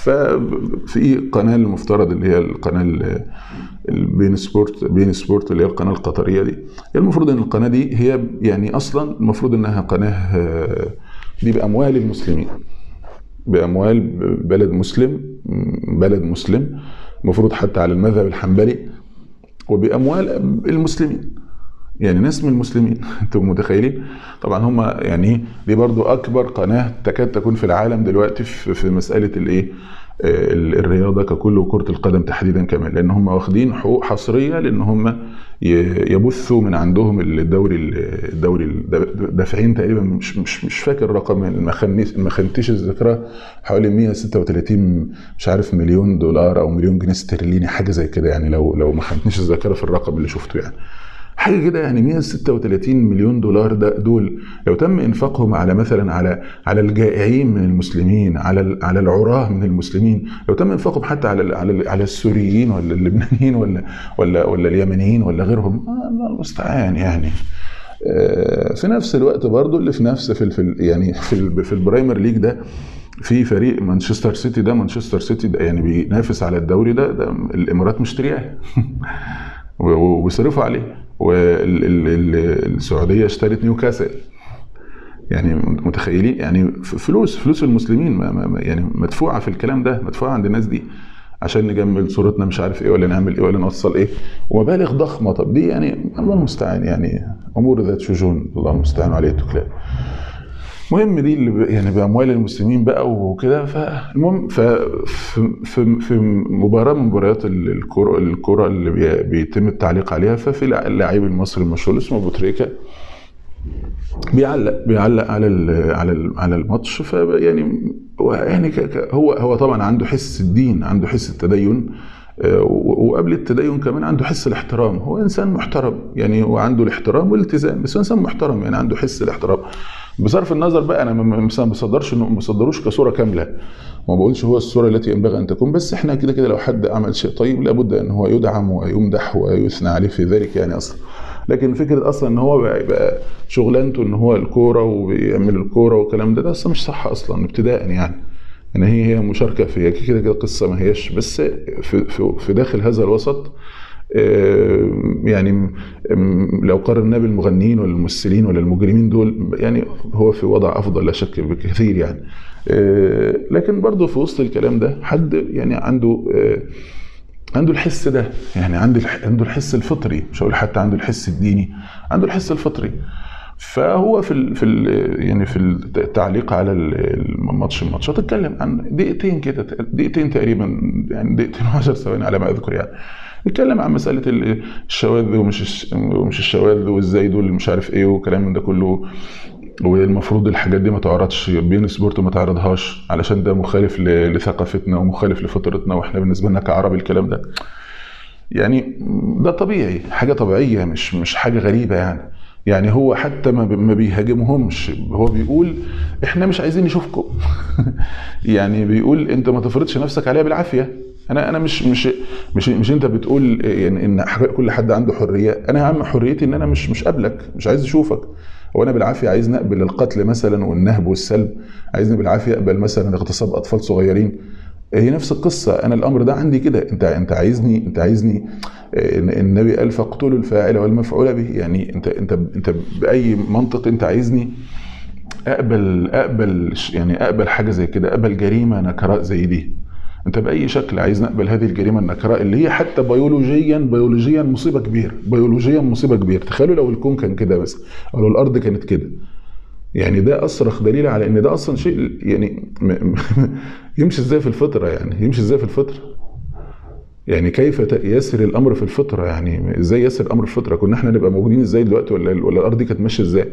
ففي قناه المفترض اللي هي القناه البين سبورت بين سبورت اللي هي القناه القطريه دي هي المفروض ان القناه دي هي يعني اصلا المفروض انها قناه دي باموال المسلمين باموال بلد مسلم بلد مسلم المفروض حتى على المذهب الحنبلي وباموال المسلمين يعني ناس من المسلمين انتم متخيلين طبعا هم يعني دي برضو اكبر قناه تكاد تكون في العالم دلوقتي في مساله الايه الرياضه ككل وكره القدم تحديدا كمان لان هم واخدين حقوق حصريه لان هم يبثوا من عندهم الدوري الدوري دافعين تقريبا مش مش مش فاكر الرقم ما خنتش الذاكره حوالي 136 مش عارف مليون دولار او مليون جنيه استرليني حاجه زي كده يعني لو لو ما خنتنيش الذاكره في الرقم اللي شفته يعني حاجه كده يعني 136 مليون دولار ده دول لو تم انفاقهم على مثلا على على الجائعين من المسلمين على على العراه من المسلمين لو تم انفاقهم حتى على على على السوريين ولا اللبنانيين ولا ولا ولا اليمنيين ولا غيرهم الله المستعان يعني في نفس الوقت برضو اللي في نفس في, في يعني في, في البرايمر ليج ده في فريق مانشستر سيتي ده مانشستر سيتي ده يعني بينافس على الدوري ده, ده الامارات مشترياه وبيصرفوا عليه والسعوديه اشترت نيوكاسل يعني متخيلين يعني فلوس فلوس المسلمين ما يعني مدفوعه في الكلام ده مدفوعه عند الناس دي عشان نجمل صورتنا مش عارف ايه ولا نعمل ايه ولا نوصل ايه ومبالغ ضخمه طب دي يعني الله المستعان يعني امور ذات شجون الله المستعان عليه التكلان المهم دي اللي يعني باموال المسلمين بقى وكده فالمهم ف في في مباراه من مباريات الكره الكره اللي بيتم التعليق عليها ففي اللاعب المصري المشهور اسمه ابو تريكه بيعلق بيعلق على ال على ال على الماتش فيعني يعني هو هو طبعا عنده حس الدين عنده حس التدين وقبل التدين كمان عنده حس الاحترام هو انسان محترم يعني وعنده الاحترام والالتزام بس هو انسان محترم يعني عنده حس الاحترام بصرف النظر بقى انا ما بصدرش ما بصدروش كصوره كامله ما بقولش هو الصوره التي ينبغي ان تكون بس احنا كده كده لو حد عمل شيء طيب لابد ان هو يدعم ويمدح ويثنى عليه في ذلك يعني اصلا لكن فكره اصلا ان هو يبقى شغلانته ان هو الكوره وبيعمل الكوره والكلام ده ده اصلا مش صح اصلا ابتداء يعني يعني هي هي مشاركه في كده كده قصه ما هيش بس في في, في داخل هذا الوسط يعني لو قارنا بالمغنيين ولا الممثلين ولا المجرمين دول يعني هو في وضع افضل لا شك بكثير يعني لكن برضه في وسط الكلام ده حد يعني عنده عنده الحس ده يعني عنده عنده الحس الفطري مش هقول حتى عنده الحس الديني عنده الحس الفطري فهو في ال في ال يعني في التعليق على الماتش الماتشات اتكلم عن دقيقتين كده دقيقتين تقريبا يعني دقيقتين و10 ثواني على ما اذكر يعني اتكلم عن مساله الشواذ ومش ومش الشواذ وازاي دول مش عارف ايه وكلام من ده كله والمفروض الحاجات دي ما تعرضش بين سبورت ما تعرضهاش علشان ده مخالف لثقافتنا ومخالف لفطرتنا واحنا بالنسبه لنا كعرب الكلام ده يعني ده طبيعي حاجه طبيعيه مش مش حاجه غريبه يعني يعني هو حتى ما ما بيهاجمهمش هو بيقول احنا مش عايزين نشوفكم يعني بيقول انت ما تفرضش نفسك عليها بالعافيه انا انا مش مش مش مش انت بتقول يعني ان كل حد عنده حريه انا يا عم حريتي ان انا مش مش قابلك مش عايز اشوفك هو انا بالعافيه عايز نقبل القتل مثلا والنهب والسلب عايزني بالعافيه اقبل مثلا اغتصاب اطفال صغيرين هي نفس القصه انا الامر ده عندي كده انت انت عايزني انت عايزني النبي قال فاقتلوا الفاعل والمفعول به يعني انت انت انت باي منطق انت عايزني اقبل اقبل يعني اقبل حاجه زي كده اقبل جريمه نكراء زي دي انت باي شكل عايز نقبل هذه الجريمه النكراء اللي هي حتى بيولوجيا بيولوجيا مصيبه كبيره بيولوجيا مصيبه كبيره تخيلوا لو الكون كان كده بس او لو الارض كانت كده يعني ده اصرخ دليل على ان ده اصلا شيء يعني يمشي ازاي في الفطره يعني يمشي ازاي في الفطره يعني كيف يسر الامر في الفطره يعني ازاي يسر الامر في الفطره كنا احنا نبقى موجودين ازاي دلوقتي ولا ولا الارض دي كانت ماشيه ازاي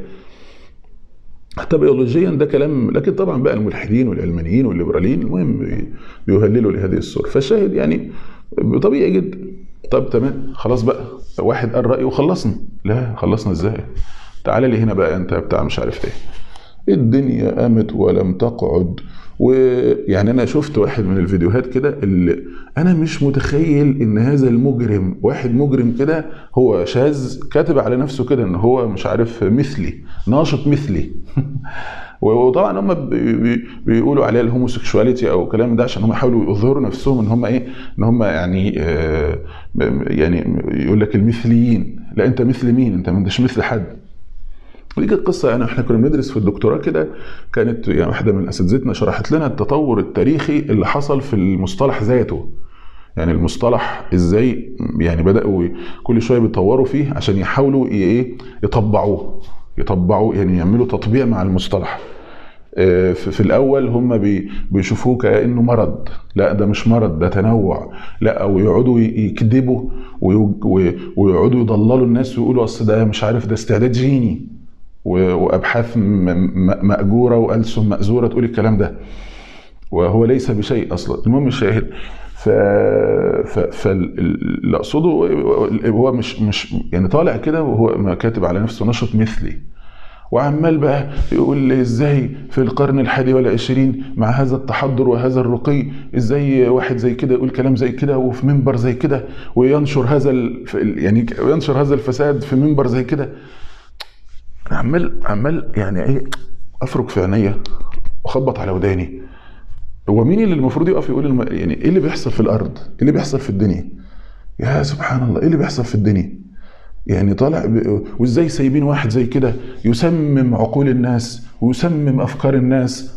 حتى بيولوجيا ده كلام لكن طبعا بقى الملحدين والعلمانيين والليبراليين المهم بيهللوا لهذه الصوره فالشاهد يعني طبيعي جدا طب تمام خلاص بقى واحد قال رايه وخلصنا لا خلصنا ازاي تعالى لي هنا بقى انت بتاع مش عارف ايه الدنيا قامت ولم تقعد ويعني انا شفت واحد من الفيديوهات كده اللي انا مش متخيل ان هذا المجرم واحد مجرم كده هو شاذ كاتب على نفسه كده ان هو مش عارف مثلي ناشط مثلي وطبعا هم بيقولوا عليها الهوموسيكشواليتي او الكلام ده عشان هم يحاولوا يظهروا نفسهم ان هم ايه ان هم يعني آه يعني يقول لك المثليين لا انت مثل مين انت ما انتش مثل حد ودي كانت قصه يعني احنا كنا بندرس في الدكتوراه كده كانت يعني واحده من اساتذتنا شرحت لنا التطور التاريخي اللي حصل في المصطلح ذاته يعني المصطلح ازاي يعني بداوا كل شويه بيطوروا فيه عشان يحاولوا ايه يطبعوه يطبعوا يعني يعملوا تطبيع مع المصطلح في الاول هم بيشوفوه كانه مرض لا ده مش مرض ده تنوع لا او يقعدوا يكذبوا ويقعدوا يضللوا الناس ويقولوا اصل ده مش عارف ده استعداد جيني وابحاث ماجوره والسن مازوره تقول الكلام ده وهو ليس بشيء اصلا المهم الشاهد ف فاللي اقصده هو مش مش يعني طالع كده وهو كاتب على نفسه نشط مثلي وعمال بقى يقول لي ازاي في القرن الحادي والعشرين مع هذا التحضر وهذا الرقي ازاي واحد زي كده يقول كلام زي كده وفي منبر زي كده وينشر هذا يعني ينشر هذا الفساد في منبر زي كده عمال عمال يعني ايه افرك في عينيا واخبط على وداني هو مين اللي المفروض يقف يقول الم... يعني ايه اللي بيحصل في الارض؟ ايه اللي بيحصل في الدنيا؟ يا سبحان الله ايه اللي بيحصل في الدنيا؟ يعني طالع ب... وازاي سايبين واحد زي كده يسمم عقول الناس ويسمم افكار الناس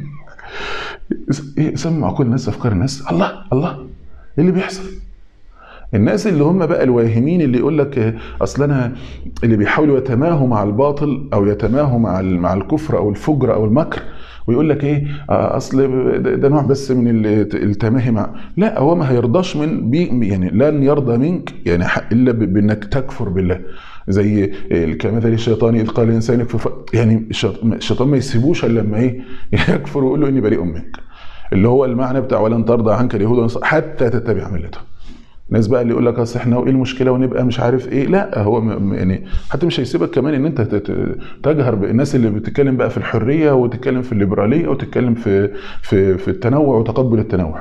ايه يسمم عقول الناس افكار الناس؟ الله الله ايه اللي بيحصل؟ الناس اللي هم بقى الواهمين اللي يقول لك اصل انا اللي بيحاولوا يتماهوا مع الباطل او يتماهوا مع مع الكفر او الفجر او المكر ويقول لك ايه اصل ده نوع بس من التماهي مع لا هو ما هيرضاش من بي يعني لن يرضى منك يعني الا بانك تكفر بالله زي كمثل الشيطان اذ قال الانسان يكفر يعني الشيطان ما يسيبوش الا لما ايه يكفر ويقول له اني بريء منك اللي هو المعنى بتاع ولن ترضى عنك اليهود حتى تتبع ملتهم ناس بقى اللي يقول لك اصل احنا وايه المشكله ونبقى مش عارف ايه لا هو م- يعني حتى مش هيسيبك كمان ان انت تت- تجهر بالناس اللي بتتكلم بقى في الحريه وتتكلم في الليبراليه وتتكلم في في في التنوع وتقبل التنوع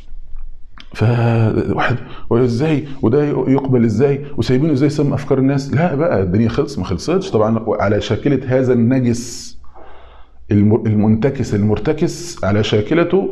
فواحد وازاي وده يقبل ازاي وسايبينه ازاي يسمى افكار الناس لا بقى الدنيا خلص ما خلصتش طبعا على شاكله هذا النجس الم- المنتكس المرتكس على شاكلته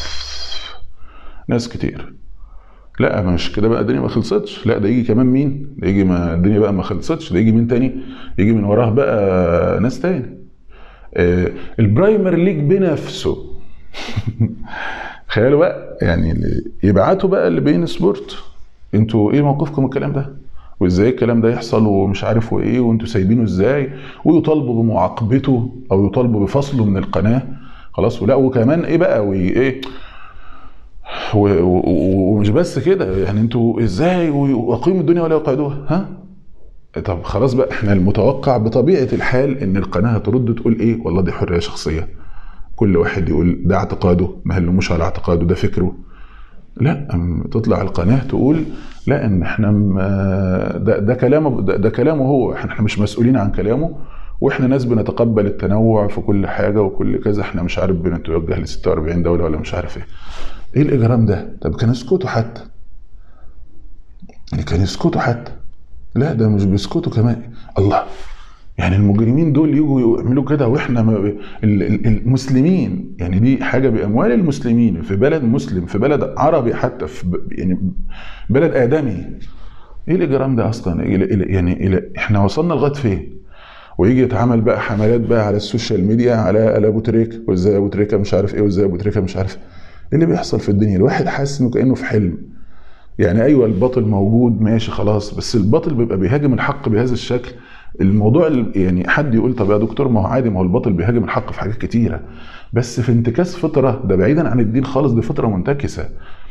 ناس كتير لا ما مش كده بقى الدنيا ما خلصتش لا ده يجي كمان مين ده يجي ما الدنيا بقى ما خلصتش ده يجي مين تاني يجي من وراه بقى ناس تاني آه، البرايمر ليج بنفسه تخيلوا بقى يعني اللي- يبعتوا بقى اللي بين سبورت انتوا ايه موقفكم من الكلام ده وازاي الكلام ده يحصل ومش عارف وايه وانتوا سايبينه ازاي ويطالبوا بمعاقبته او يطالبوا بفصله من القناه خلاص ولا وكمان ايه بقى وايه و- و- و- ومش بس كده يعني انتوا ازاي واقيموا الدنيا ولا يقعدوها ها طب خلاص بقى احنا المتوقع بطبيعه الحال ان القناه هترد تقول ايه والله دي حريه شخصيه كل واحد يقول ده اعتقاده ما هلموش على اعتقاده ده فكره لا أم تطلع القناه تقول لا ان احنا م- ده ده كلامه ده, ده كلامه هو احنا إحنا مش مسؤولين عن كلامه واحنا ناس بنتقبل التنوع في كل حاجه وكل كذا احنا مش عارف بنتوجه ل 46 دوله ولا مش عارف ايه ايه الاجرام ده طب كانوا يسكتوا حتى يعني كانوا يسكتوا حتى لا ده مش بيسكتوا كمان الله يعني المجرمين دول يجوا يعملوا كده واحنا ما ب... ال- ال- المسلمين يعني دي حاجه باموال المسلمين في بلد مسلم في بلد عربي حتى في ب... يعني بلد ادمي ايه الاجرام ده اصلا إلى إلى يعني إلى احنا وصلنا لغايه فين ويجي يتعمل بقى حملات بقى على السوشيال ميديا على على ابو تريكه وازاي ابو تريكه مش عارف ايه وازاي ابو تريكه مش عارف ايه اللي بيحصل في الدنيا الواحد حاسس انه كانه في حلم يعني ايوه الباطل موجود ماشي خلاص بس الباطل بيبقى بيهاجم الحق بهذا الشكل الموضوع ال- يعني حد يقول طب يا دكتور ما هو عادي ما هو الباطل بيهاجم الحق في حاجات كتيره بس في انتكاس فطره ده بعيدا عن الدين خالص دي فطره منتكسه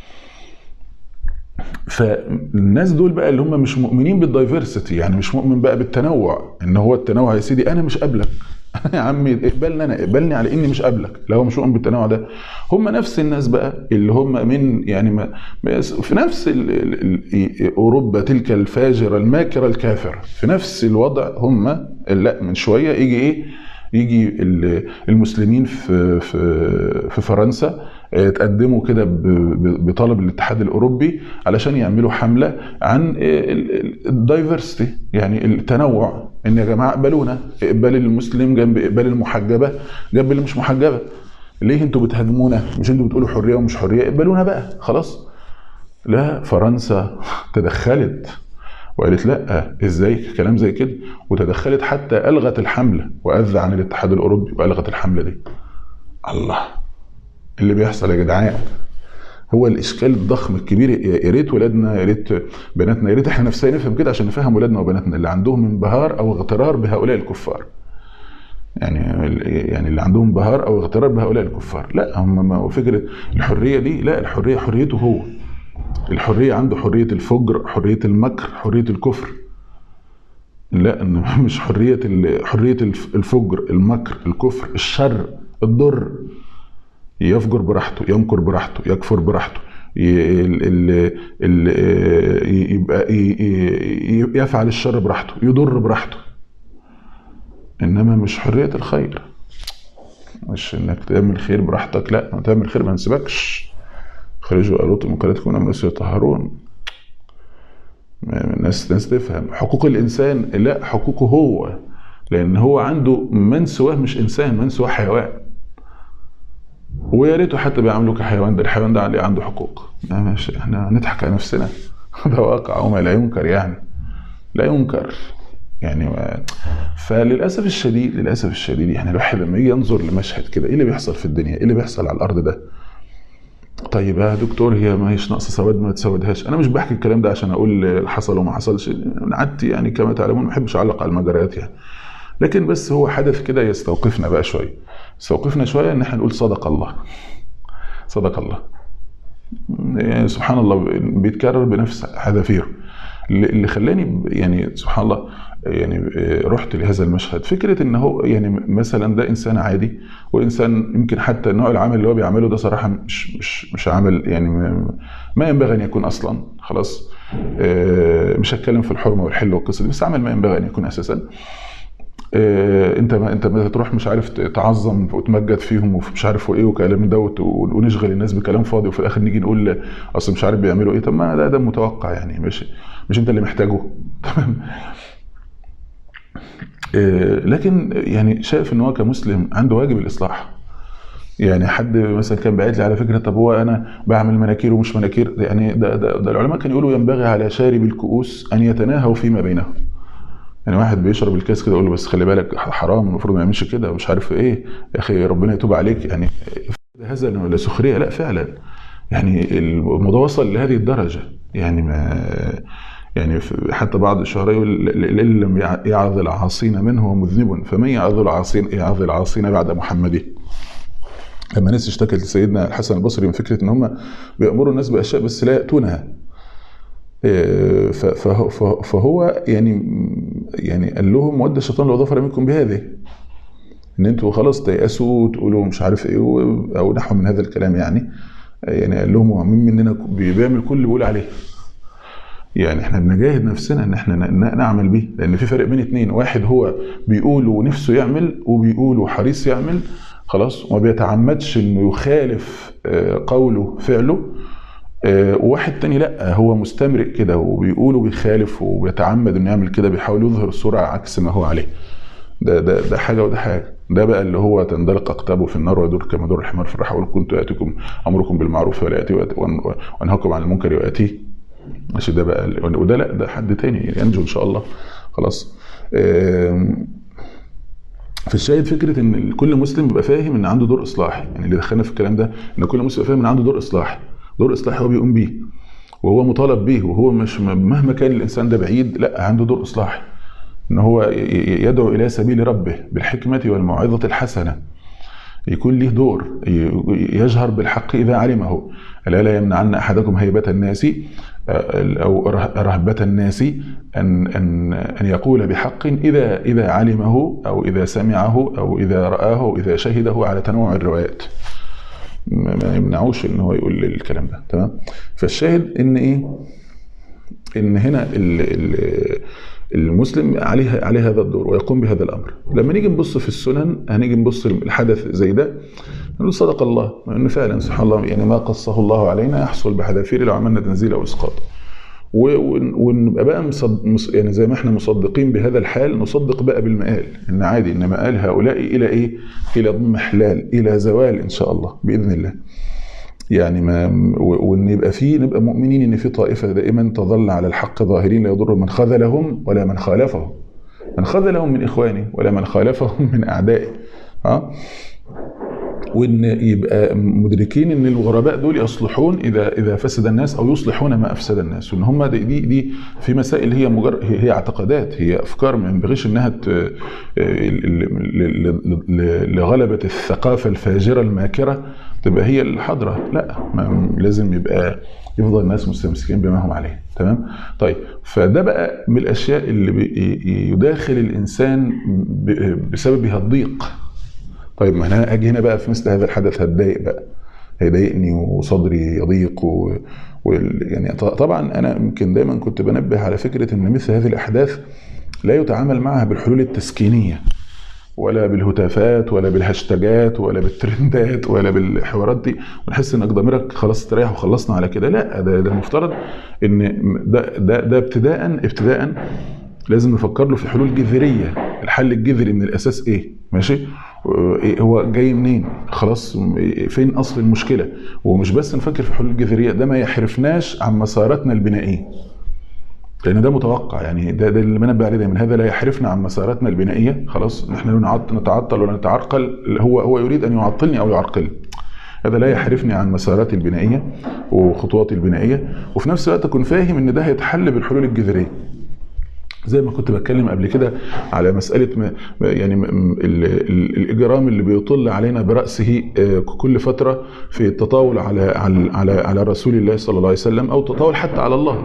فالناس دول بقى اللي هم مش مؤمنين بالدايفرسيتي يعني مش مؤمن بقى بالتنوع ان هو التنوع يا سيدي انا مش قابلك يا عمي اقبلني انا اقبلني على اني مش قابلك لا هو مش مؤمن بالتنوع ده هم نفس الناس بقى اللي هم من يعني ما ما- في نفس ال ال ال اوروبا تلك الفاجره الماكره الكافره في نفس الوضع هم لا من شويه يجي ايه يجي ال- المسلمين في في في فرنسا آه، تقدموا كده ب- ب- بطلب الاتحاد الاوروبي علشان يعملوا حمله عن الدايفرستي يعني التنوع ان يا جماعه اقبلونا اقبال المسلم جنب اقبال المحجبه جنب اللي مش محجبه ليه انتوا بتهاجمونا مش انتوا بتقولوا حريه ومش حريه اقبلونا بقى خلاص لا فرنسا تدخلت وقالت لا ازاي كلام زي كده وتدخلت حتى الغت الحمله واذى عن الاتحاد الاوروبي والغت الحمله دي الله اللي بيحصل يا جدعان هو الاشكال الضخم الكبير يا يا ريت ولادنا يا ريت بناتنا يا ريت احنا نفسنا نفهم كده عشان نفهم ولادنا وبناتنا اللي عندهم انبهار او اغترار بهؤلاء الكفار يعني يعني اللي عندهم انبهار او اغترار بهؤلاء الكفار لا هم ما هو فكره الحريه دي لا الحريه حريته هو الحريه عنده حريه الفجر حريه المكر حريه الكفر لا إن مش حريه ال- حريه الف- الفجر المكر الكفر الشر الضر يفجر براحته يمكر براحته يكفر براحته ي- ال- ال- ال- يبقى ي- ي- يفعل الشر براحته يضر براحته انما مش حريه الخير مش انك تعمل خير براحتك لا ما تعمل خير ما نسيبكش خرجوا قالوا من قريتكم من الناس يطهرون الناس الناس تفهم حقوق الانسان لا حقوقه هو لان هو عنده من سواه مش انسان من سواه حيوان ويا ريته حتى بيعاملوه كحيوان ده الحيوان ده عليه عنده حقوق لا ماشي احنا هنضحك على نفسنا ده واقع وما لا ينكر يعني لا ينكر يعني ما فللاسف الشديد للاسف الشديد يعني الواحد لما يجي ينظر لمشهد كده ايه اللي بيحصل في الدنيا؟ ايه اللي بيحصل على الارض ده؟ طيب يا دكتور هي ما هيش ناقصه سواد ما تسودهاش انا مش بحكي الكلام ده عشان اقول حصل وما حصلش انا قعدت يعني كما تعلمون ما بحبش اعلق على المجريات يعني لكن بس هو حدث كده يستوقفنا بقى شويه يستوقفنا شويه ان احنا نقول صدق الله صدق الله يعني سبحان الله بيتكرر بنفس حذافيره اللي اللي خلاني يعني سبحان الله يعني رحت لهذا المشهد فكره ان هو يعني مثلا ده انسان عادي وانسان يمكن حتى النوع العمل اللي هو بيعمله ده صراحه مش مش مش عمل يعني ما- ما ينبغي ان يكون اصلا خلاص آه، مش هتكلم في الحرمه والحل والقصه دي بس عمل ما ينبغي ان يكون اساسا آه، انت ما انت ما تروح مش عارف تعظم وتمجد فيهم ومش عارف وايه وكلام دوت ونشغل الناس بكلام فاضي وفي الاخر نيجي نقول اصل مش عارف بيعملوا ايه طب ما ده ده متوقع يعني مش مش انت اللي محتاجه تمام آه، لكن يعني شايف ان هو كمسلم عنده واجب الاصلاح يعني حد مثلا كان باعت لي على فكره طب هو انا بعمل مناكير ومش مناكير يعني ده, ده, ده العلماء كانوا يقولوا ينبغي على شارب الكؤوس ان يتناهوا فيما بينهم يعني واحد بيشرب الكاس كده يقول له بس خلي بالك حرام المفروض ما يعملش كده ومش عارف ايه يا اخي ربنا يتوب عليك يعني هزل ولا سخريه لا فعلا يعني الموضوع وصل لهذه الدرجه يعني ما يعني في- حتى بعض الشعراء يقول ان لم يعظ العاصين منه هو مذنب فمن يعظ العاصين يعظ العاصين بعد محمد لما ناس اشتكت لسيدنا الحسن البصري من فكره ان هم بيامروا الناس باشياء بس لا ياتونها إيه، ف- فهو- فهو فهو يعني يعني قال لهم ود الشيطان لو ظفر منكم بهذه ان انتوا خلاص تيأسوا وتقولوا مش عارف ايه و- او نحو من هذا الكلام يعني يعني قال لهم هو مين مننا بيعمل كل اللي بيقول عليه يعني احنا بنجاهد نفسنا ان احنا ن- ن- نعمل بيه لان في فرق بين اتنين واحد هو بيقول ونفسه يعمل وبيقول وحريص يعمل خلاص وما بيتعمدش انه يخالف آه، قوله فعله آه، وواحد تاني لا هو مستمرئ كده وبيقول وبيخالف وبيتعمد انه يعمل كده بيحاول يظهر الصوره عكس ما هو عليه ده ده ده حاجه وده حاجه ده بقى اللي هو تندلق اقتابه في النار ويدور كما دور الحمار في الرحى كنت اتيكم امركم بالمعروف ولا ياتي وأت- وأن- وانهاكم عن المنكر وياتيه ماشي ده بقى ال- وده لا ده حد تاني ينجو ان شاء الله خلاص آم، في الشاهد فكره ان كل مسلم يبقى فاهم ان عنده دور اصلاحي يعني اللي دخلنا في الكلام ده ان كل مسلم يبقى فاهم ان عنده دور اصلاحي دور اصلاحي هو بيقوم بيه وهو مطالب بيه وهو مش مهما كان الانسان ده بعيد لا عنده دور اصلاحي ان هو ي- ي- يدعو الى سبيل ربه بالحكمه والموعظه الحسنه يكون له دور ي- يجهر بالحق اذا علمه الا لا يمنعن احدكم هيبه الناس آه، او ره- رهبه الناس ان ان ان يقول بحق اذا اذا علمه او اذا سمعه او اذا راه او اذا شهده على تنوع الروايات ما ما يمنعوش ان هو يقول الكلام ده تمام فالشاهد ان ايه ان هنا ال ال المسلم عليه عليه هذا الدور ويقوم بهذا الامر لما نيجي نبص في السنن هنيجي نبص الحدث زي ده نقول صدق الله لان فعلا سبحان الله يعني ما قصه الله علينا يحصل بحذافير لو عملنا تنزيل او اسقاط و- ون- ونبقى بقى مصد... مص- يعني زي ما احنا مصدقين بهذا الحال نصدق بقى بالمآل ان عادي ان مآل هؤلاء الى ايه؟ الى ضم حلال الى زوال ان شاء الله باذن الله. يعني ما و- وان يبقى فيه نبقى مؤمنين ان في طائفه دائما تظل على الحق ظاهرين لا يضر من خذلهم ولا من خالفهم. من خذلهم من اخوانه ولا من خالفهم من اعدائه. ها؟ وان يبقى مدركين ان الغرباء دول يصلحون اذا اذا فسد الناس او يصلحون ما افسد الناس وان هم دي دي, دي في مسائل هي مجرد هي, هي اعتقادات هي افكار ما ينبغيش انها ت- ل- ل- ل- لغلبه الثقافه الفاجره الماكره تبقى هي الحاضره لا ما لازم يبقى يفضل الناس مستمسكين بما هم عليه تمام طيب فده بقى من الاشياء اللي بي- يداخل الانسان ب- بسببها الضيق طيب ما انا اجي هنا بقى في مثل هذا الحدث هتضايق بقى هيضايقني وصدري يضيق و... و... يعني ط- طبعا انا يمكن دايما كنت بنبه على فكره ان مثل هذه الاحداث لا يتعامل معها بالحلول التسكينيه ولا بالهتافات ولا بالهاشتاجات ولا بالترندات ولا بالحوارات دي ونحس انك ضميرك خلاص استريح وخلصنا على كده لا ده ده المفترض ان ده ده ده ابتداء ابتداء لازم نفكر له في حلول جذريه الحل الجذري من الاساس ايه ماشي إيه هو جاي منين خلاص إيه فين اصل المشكله ومش بس نفكر في الحلول الجذريه ده ما يحرفناش عن مساراتنا البنائيه لان ده متوقع يعني ده, ده اللي بنبه عليه دايما هذا لا يحرفنا عن مساراتنا البنائيه خلاص نحن نعط- نتعطل ولا نتعرقل هو هو يريد ان يعطلني او يعرقلني هذا لا يحرفني عن مساراتي البنائيه وخطواتي البنائيه وفي نفس الوقت اكون فاهم ان ده هيتحل بالحلول الجذريه زي ما كنت بتكلم قبل كده على مسألة ما يعني م- م- ال- ال- الإجرام اللي بيطل علينا برأسه آه، كل فترة في التطاول على على على على رسول الله صلى الله عليه وسلم أو التطاول حتى على الله.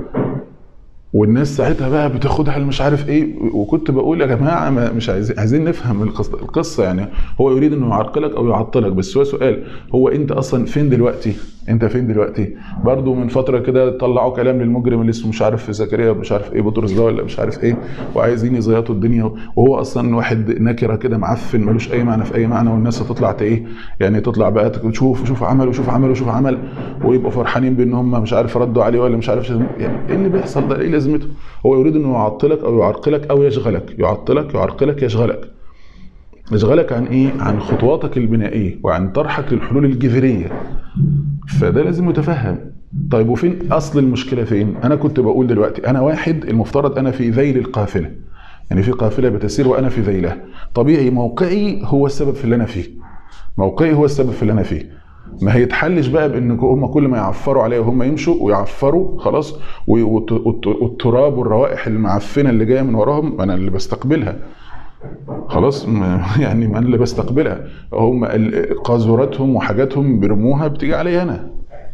والناس ساعتها بقى بتاخدها مش عارف ايه وكنت بقول يا جماعه ما مش عايزين عايزين نفهم القصه القصه يعني هو يريد انه يعرقلك او يعطلك بس هو سؤال هو انت اصلا فين دلوقتي؟ انت فين دلوقتي برضو من فتره كده طلعوا كلام للمجرم اللي اسمه مش عارف زكريا مش عارف ايه بطرس ده ولا مش عارف ايه وعايزين يزيطوا الدنيا وهو اصلا واحد نكره كده معفن ملوش اي معنى في اي معنى والناس هتطلع ايه يعني تطلع بقى تشوف شوف عمل وشوف عمل وشوف عمل ويبقوا فرحانين بان هم مش عارف ردوا عليه ولا مش عارف يعني ايه اللي بيحصل ده ايه لازمته هو يريد انه يعطلك او يعرقلك او يشغلك يعطلك يعرقلك يشغلك يشغلك عن ايه؟ عن خطواتك البنائيه وعن طرحك للحلول الجذريه. فده لازم يتفهم. طيب وفين اصل المشكله فين؟ انا كنت بقول دلوقتي انا واحد المفترض انا في ذيل القافله. يعني في قافله بتسير وانا في ذيلها. طبيعي موقعي هو السبب في اللي انا فيه. موقعي هو السبب في اللي انا فيه. ما هيتحلش بقى بان هم كل ما يعفروا عليا وهم يمشوا ويعفروا خلاص والتراب والروائح المعفنه اللي جايه من وراهم انا اللي بستقبلها. خلاص يعني انا اللي بستقبلها هم قاذوراتهم وحاجاتهم بيرموها بتيجي عليا انا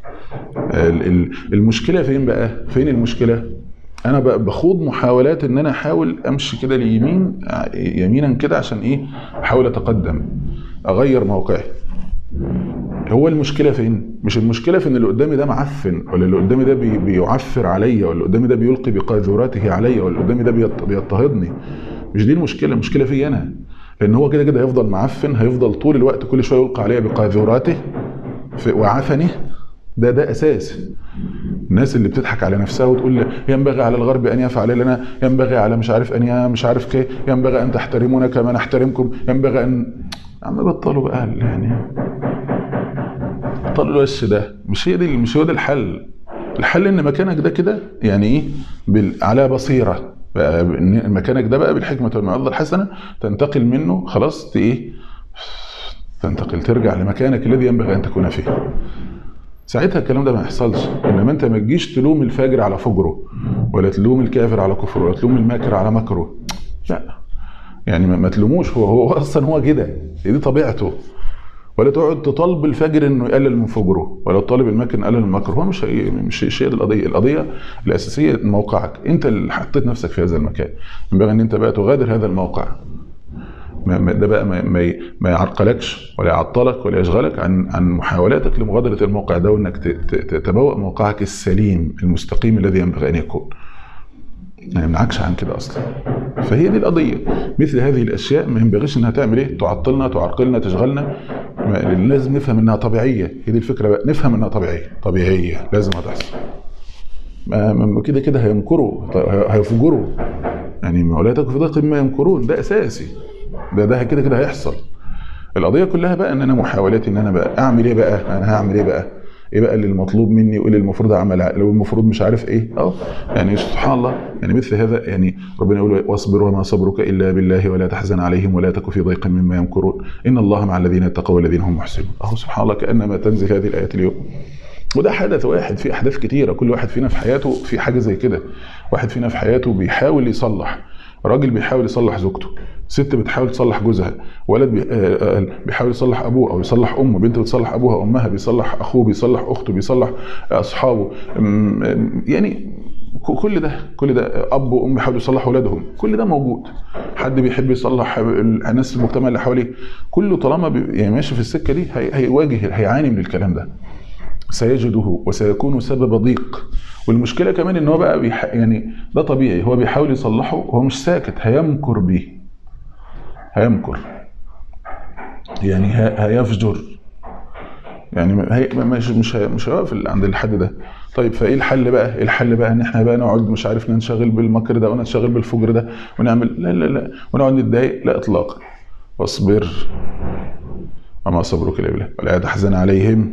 المشكله فين بقى فين المشكله انا بقى بخوض محاولات ان انا احاول امشي كده اليمين يمينا كده عشان ايه احاول اتقدم اغير موقعي هو المشكله فين مش المشكله في ان اللي قدامي ده معفن ولا اللي قدامي ده بي بيعفر عليا ولا اللي قدامي ده بيلقي بقاذوراته عليا ولا اللي قدامي ده بيضطهدني مش دي المشكله المشكله في انا لان هو كده كده هيفضل معفن هيفضل طول الوقت كل شويه يلقى عليا بقاذوراته وعفنه ده ده اساس الناس اللي بتضحك على نفسها وتقول ينبغي على الغرب ان يفعل لنا ينبغي على مش عارف ان مش عارف كي ينبغي ان تحترمونا كما نحترمكم ينبغي ان عم بطلوا بقى يعني بطلوا الوش ده مش هي دي مش هو ده الحل الحل ان مكانك ده كده يعني ايه على بصيره بقى مكانك ده بقى بالحكمه والموعظه الحسنه تنتقل منه خلاص ايه تنتقل ترجع لمكانك الذي ينبغي ان تكون فيه ساعتها الكلام ده ما يحصلش انما انت ما تجيش تلوم الفاجر على فجره ولا تلوم الكافر على كفره ولا تلوم الماكر على مكره لا يعني ما تلوموش هو هو اصلا هو كده دي طبيعته ولا تقعد تطالب الفاجر انه يقلل من فجره ولا تطالب الماكن يقلل من مكره هو مش هي مش شيء القضيه القضيه الاساسيه موقعك انت اللي حطيت نفسك في هذا المكان ينبغي ان انت بقى تغادر هذا الموقع ما ده بقى ما, ما, ما يعرقلكش ولا يعطلك ولا يشغلك عن عن محاولاتك لمغادره الموقع ده وانك تتبوأ موقعك السليم المستقيم الذي ينبغي ان يكون. ما يمنعكش عن كده اصلا. فهي دي القضيه مثل هذه الاشياء ما ينبغيش انها تعمل ايه؟ تعطلنا تعرقلنا تشغلنا لازم نفهم انها طبيعيه هي دي الفكره بقى نفهم انها طبيعيه طبيعيه لازم هتحصل كده كده هينكروا هيفجروا يعني مولاة في ضيق ما ينكرون ده اساسي ده ده كده كده هيحصل القضيه كلها بقى ان انا محاولاتي ان انا بقى اعمل ايه بقى انا هعمل ايه بقى ايه بقى اللي المطلوب مني وايه اللي المفروض اعمل لو المفروض مش عارف ايه اه يعني سبحان الله يعني مثل هذا يعني ربنا يقول واصبر وما صبرك الا بالله ولا تحزن عليهم ولا تك في ضيق مما يمكرون ان الله مع الذين اتقوا والذين هم محسنون اهو سبحان الله كانما تنزل هذه الايات اليوم وده حدث واحد في احداث كتيره كل واحد فينا في حياته في حاجه زي كده واحد فينا في حياته بيحاول يصلح راجل بيحاول يصلح زوجته ست بتحاول تصلح جوزها ولد بيحاول يصلح ابوه او يصلح امه بنت بتصلح ابوها امها بيصلح اخوه بيصلح اخته بيصلح اصحابه يعني كل ده كل ده اب وام بيحاولوا يصلحوا اولادهم كل ده موجود حد بيحب يصلح الناس في المجتمع اللي حواليه كله طالما يعني ماشي في السكه دي هيواجه هيعاني من الكلام ده سيجده وسيكون سبب ضيق والمشكله كمان ان هو بقى بيح... يعني ده طبيعي هو بيحاول يصلحه وهو مش ساكت هيمكر بيه هيمكر يعني هيفجر يعني هي مش مش مش هيقف عند الحد ده طيب فايه الحل بقى؟ ايه الحل بقى ان احنا بقى نقعد مش عارف ننشغل بالمكر ده وننشغل بالفجر ده ونعمل لا لا لا ونقعد نتضايق لا اطلاقا واصبر وما صبرك الا بالله ولا تحزن عليهم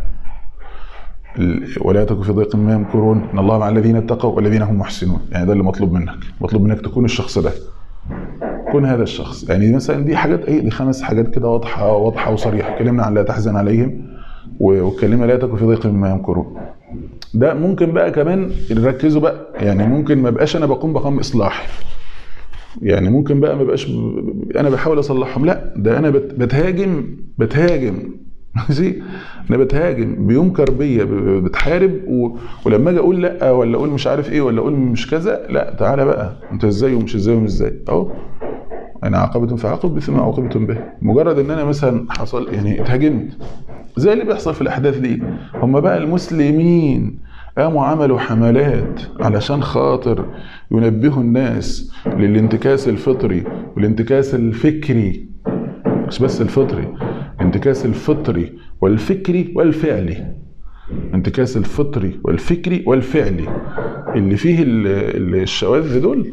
ولا تكن في ضيق ما يمكرون ان الله مع الذين اتقوا والذين هم محسنون يعني ده اللي مطلوب منك مطلوب منك تكون الشخص ده كن هذا الشخص يعني مثلا دي حاجات ايه دي خمس حاجات كده واضحه واضحه وصريحه اتكلمنا عن لا تحزن عليهم واتكلمنا لا تكن في ضيق مما يمكرون ده ممكن بقى كمان نركزوا بقى يعني ممكن ما بقاش انا بقوم بقوم اصلاح يعني ممكن بقى ما بقاش ب... انا بحاول اصلحهم لا ده انا بت... بتهاجم بتهاجم ماشي انا بتهاجم بينكر بيا بتحارب و... ولما اجي اقول لا ولا اقول مش عارف ايه ولا اقول مش كذا لا تعالى بقى انت ازاي ومش ازاي ومش ازاي اهو انا عاقبتم فعاقب بثم عاقبتم به مجرد ان انا مثلا حصل يعني اتهاجمت زي اللي بيحصل في الاحداث دي هم بقى المسلمين قاموا عملوا حملات علشان خاطر ينبهوا الناس للانتكاس الفطري والانتكاس الفكري مش بس الفطري الانتكاس الفطري والفكري والفعلي الانتكاس الفطري والفكري والفعلي اللي فيه ال- ال- الشواذ دول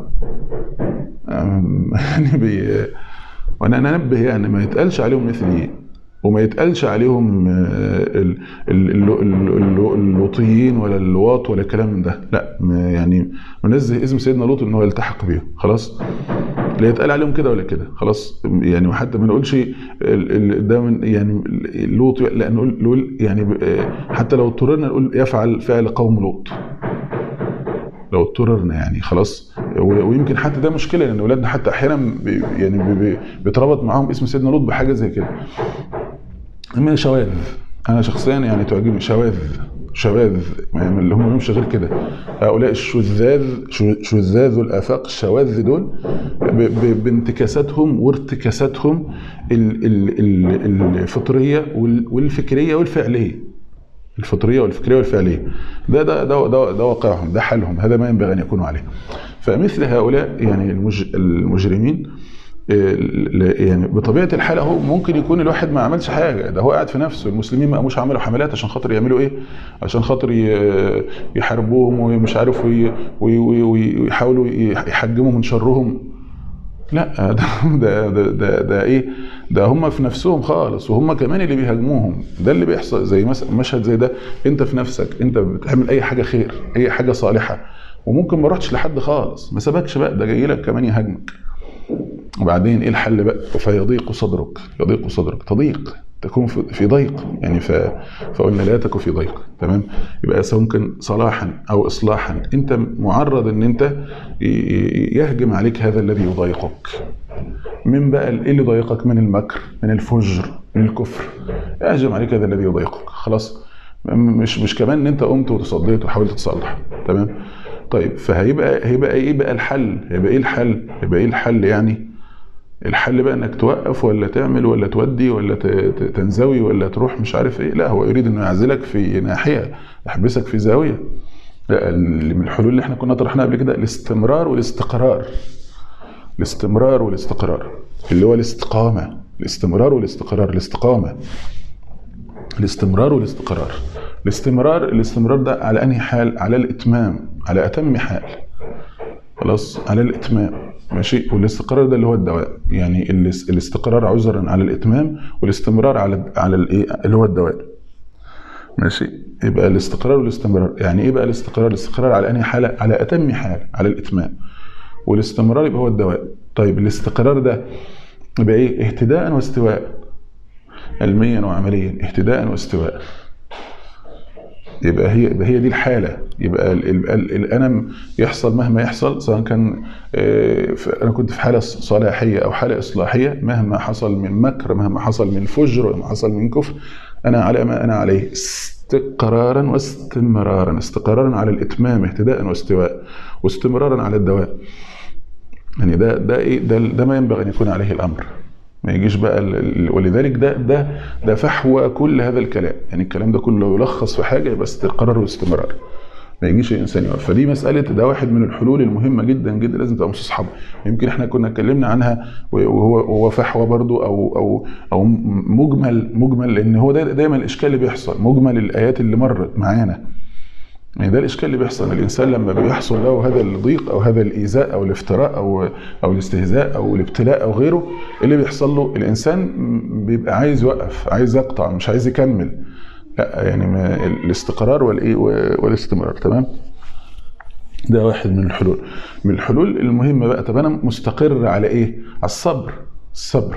أم- يعني بي وانا انبه يعني ما يتقالش عليهم مثليين وما يتقالش عليهم آه، ال- ال- ال- ال- ال- اللوطيين ولا اللواط ولا كلام من ده لا ما يعني ننزه اسم سيدنا لوط ان هو يلتحق بيهم خلاص لا يتقال عليهم كده ولا كده خلاص يعني وحتى ما نقولش ال- ال- ده من يعني لوط لا نقول نقول يعني ب- آه، حتى لو اضطررنا نقول يفعل فعل قوم لوط لو اضطررنا يعني خلاص و- ويمكن حتى ده مشكله لان اولادنا حتى احيانا بي- يعني بي- بي- بيتربط معاهم اسم سيدنا لوط بحاجه زي كده اما شواذ انا شخصيا يعني تعجبني شواذ شواذ يعني اللي هم مش غير كده هؤلاء الشذاذ شو- شذاذ الافاق الشواذ دول ب- ب- بانتكاساتهم وارتكاساتهم ال- ال- ال- الفطريه وال- والفكريه والفعليه الفطريه والفكريه والفعليه ده ده ده ده, ده واقعهم ده حالهم هذا ما ينبغي ان يكونوا عليه فمثل هؤلاء يعني المج المجرمين آه، ل- يعني بطبيعه الحال اهو ممكن يكون الواحد ما عملش حاجه ده هو قاعد في نفسه المسلمين ما قاموش عملوا حملات عشان خاطر يعملوا ايه عشان خاطر ي- يحاربوهم ومش عارف وي- وي- وي- وي- ويحاولوا يحجموا من شرهم لا ده ده ده, ده, ده ايه ده هم في نفسهم خالص وهم كمان اللي بيهاجموهم ده اللي بيحصل زي مثلا مشهد زي ده انت في نفسك انت بتعمل اي حاجه خير اي حاجه صالحه وممكن ما رحتش لحد خالص ما سابكش بقى ده جاي لك كمان يهاجمك وبعدين ايه الحل بقى فيضيق صدرك يضيق صدرك تضيق تكون في في ضيق يعني ف... فقلنا لا تكن في ضيق تمام يبقى سواء كان صلاحا او اصلاحا انت معرض ان انت ي- ي- يهجم عليك هذا الذي يضايقك من بقى ايه اللي يضايقك من المكر من الفجر من الكفر يهجم عليك هذا الذي يضايقك خلاص م- مش مش كمان ان انت قمت وتصديت وحاولت تصلح تمام طيب فهيبقى هيبقى ايه بقى الحل هيبقى ايه الحل هيبقى ايه الحل يعني الحل بقى انك توقف ولا تعمل ولا تودي ولا ت- ت- تنزوي ولا تروح مش عارف ايه لا هو يريد انه يعزلك في ناحيه يحبسك في زاويه لا اللي من الحلول اللي احنا كنا طرحناها قبل كده الاستمرار والاستقرار الاستمرار والاستقرار اللي هو الاستقامه الاستمرار والاستقرار الاستقامه الاستمرار والاستقرار الاستمرار الاستمرار ده على انهي حال على الاتمام على اتم حال خلاص على الاتمام ماشي والاستقرار ده اللي هو الدواء يعني الاس- الاستقرار عذرا على الاتمام والاستمرار على على الايه اللي هو الدواء ماشي يبقى الاستقرار والاستمرار يعني ايه بقى الاستقرار الاستقرار على انهي حاله على اتم حال على الاتمام والاستمرار يبقى هو الدواء طيب الاستقرار ده يبقى ايه اهتداء واستواء علميا وعمليا اهتداء واستواء يبقى هي يبقى هي دي الحاله يبقى ال- ال- ال- الالم يحصل مهما يحصل سواء كان آه، ف- انا كنت في حاله صلاحيه او حاله اصلاحيه مهما حصل من مكر مهما حصل من فجر مهما حصل من كفر انا على ما انا عليه استقرارا واستمرارا استقرارا على الاتمام اهتداء واستواء واستمرارا على الدواء يعني ده ده ايه ده, ده ما ينبغي ان يكون عليه الامر ما يجيش بقى ال- ال- ولذلك ده ده ده فحوى كل هذا الكلام يعني الكلام ده كله يلخص في حاجه يبقى استقرار واستمرار ما يجيش الانسان يقف فدي مساله ده واحد من الحلول المهمه جدا جدا لازم تبقى مستصحبه يمكن احنا كنا اتكلمنا عنها وهو وهو فحوى برضو او او او مجمل مجمل لان هو ده دايما الاشكال اللي بيحصل مجمل الايات اللي مرت معانا يعني ده الاشكال اللي بيحصل الانسان لما بيحصل له هذا الضيق او هذا الايذاء او الافتراء او او الاستهزاء او الابتلاء او غيره إيه اللي بيحصل له الانسان بيبقى عايز يوقف عايز يقطع مش عايز يكمل لا يعني ما الاستقرار والايه والاستمرار تمام ده واحد من الحلول من الحلول المهمه بقى طب انا مستقر على ايه على الصبر الصبر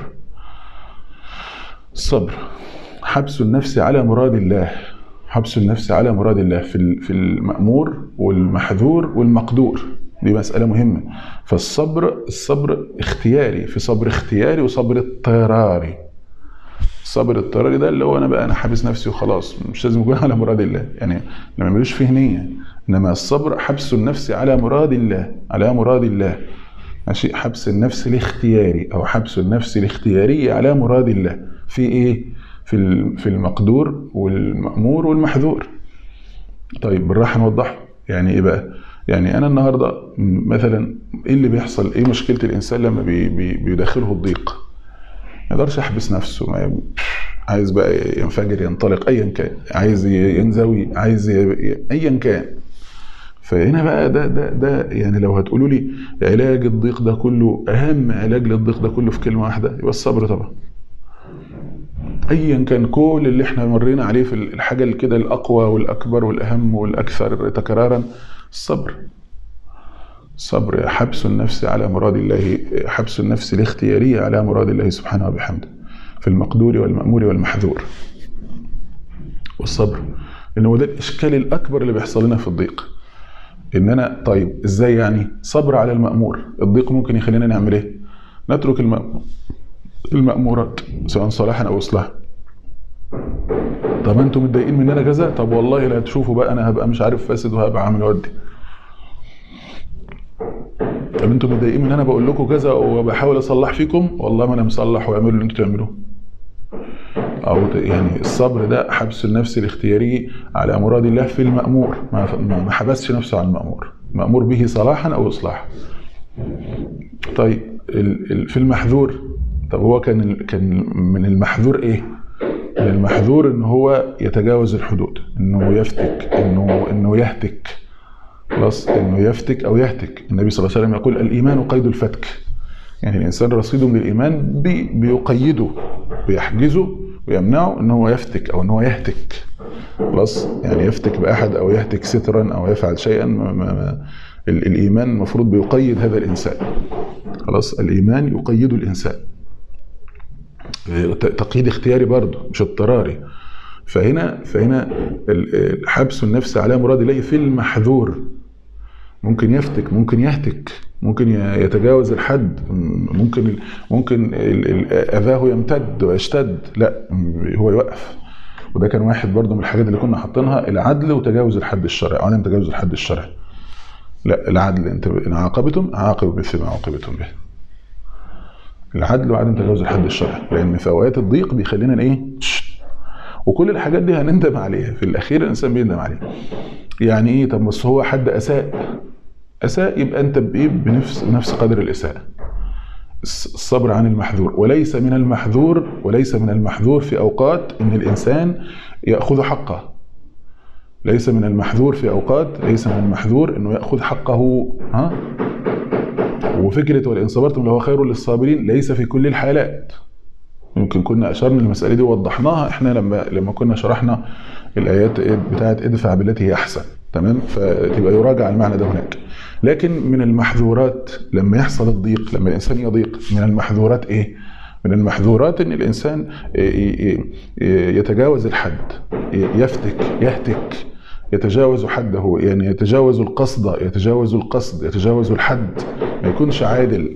الصبر حبس النفس على مراد الله حبس النفس على مراد الله في في المأمور والمحذور والمقدور دي مسألة مهمة فالصبر الصبر اختياري في صبر اختياري وصبر اضطراري الصبر الاضطراري ده اللي هو انا بقى انا حابس نفسي وخلاص مش لازم يكون على مراد الله يعني ما يعملوش فيه نية انما الصبر حبس النفس على مراد الله على مراد الله ماشي حبس النفس الاختياري او حبس النفس الاختياري على مراد الله في ايه في ال- في المقدور والمأمور والمحذور طيب بالراحه نوضحه يعني ايه بقى يعني انا النهارده م- مثلا ايه اللي بيحصل ايه مشكله الانسان لما بي بي بيدخله الضيق ما يقدرش يحبس نفسه ما ي- عايز بقى ينفجر ينطلق ايا كان عايز ي- ينزوي عايز ي- ي- ايا كان فهنا بقى ده ده ده يعني لو هتقولوا لي علاج الضيق ده كله اهم علاج للضيق ده كله في كلمه واحده يبقى الصبر طبعا ايا كان كل اللي احنا مرينا عليه في الحاجه اللي كده الاقوى والاكبر والاهم والاكثر تكرارا الصبر الصبر حبس النفس على مراد الله حبس النفس الاختياريه على مراد الله سبحانه وبحمده في المقدور والمأمور والمحذور والصبر لان هو ده الاشكال الاكبر اللي بيحصل لنا في الضيق ان انا طيب ازاي يعني صبر على المأمور الضيق ممكن يخلينا نعمل ايه نترك المأمور المأمورات سواء صلاحا او اصلاحا طب انتوا متضايقين مننا كذا طب والله لا تشوفوا بقى انا هبقى مش عارف فاسد وهبقى عامل ودي طب انتوا متضايقين من انا بقول لكم كذا وبحاول اصلح فيكم والله ما انا مصلح واعملوا اللي انتوا تعملوه او ت- يعني الصبر ده حبس النفس الاختياري على مراد الله في المأمور ما ما ما حبسش نفسه عن المأمور مأمور به صلاحا او اصلاحا طيب ال- ال- في المحذور طب هو كان ال- كان من المحذور ايه من المحذور ان هو يتجاوز الحدود انه يفتك انه انه يهتك خلاص انه يفتك او يهتك النبي صلى الله عليه وسلم يقول الايمان قيد الفتك يعني الانسان رصيد من الايمان بي بيقيده بيحجزه ويمنعه ان هو يفتك او ان هو يهتك خلاص يعني يفتك باحد او يهتك سترا او يفعل شيئا ما ما ما ال- الايمان المفروض بيقيد هذا الانسان خلاص الايمان يقيد الانسان ت- تقييد اختياري برضه مش اضطراري فهنا فهنا ال- ال- حبس النفس على مراد الله في المحذور ممكن يفتك ممكن يهتك ممكن ي- يتجاوز الحد م- ممكن ال- ممكن ال- ال- اذاه يمتد ويشتد لا م- هو يوقف وده كان واحد برضه من الحاجات اللي كنا حاطينها العدل وتجاوز الحد الشرعي عدم تجاوز الحد الشرعي لا العدل انت ان عاقبتم عاقبوا بمثل ما عوقبتم به العدل وعدم تجاوز الحد الشرعي لان في اوقات الضيق بيخلينا ايه تش. وكل الحاجات دي هنندم عليها في الاخير الانسان بيندم عليها يعني ايه طب بس هو حد اساء اساء يبقى انت بايه بنفس نفس قدر الاساءه الص- الصبر عن المحذور وليس من المحذور وليس من المحذور في اوقات ان الانسان ياخذ حقه ليس من المحذور في اوقات ليس من المحذور انه ياخذ حقه ها وفكره ولئن صبرتم لهو خير للصابرين ليس في كل الحالات يمكن كنا اشرنا للمساله دي ووضحناها احنا لما لما كنا شرحنا الايات بتاعت ادفع بالتي هي احسن تمام فتبقى يراجع المعنى ده هناك لكن من المحذورات لما يحصل الضيق لما الانسان يضيق من المحذورات ايه من المحذورات ان الانسان ي- ي- ي- يتجاوز الحد ي- يفتك يهتك يتجاوز حده يعني يتجاوز القصد يتجاوز القصد يتجاوز الحد ما يكونش عادل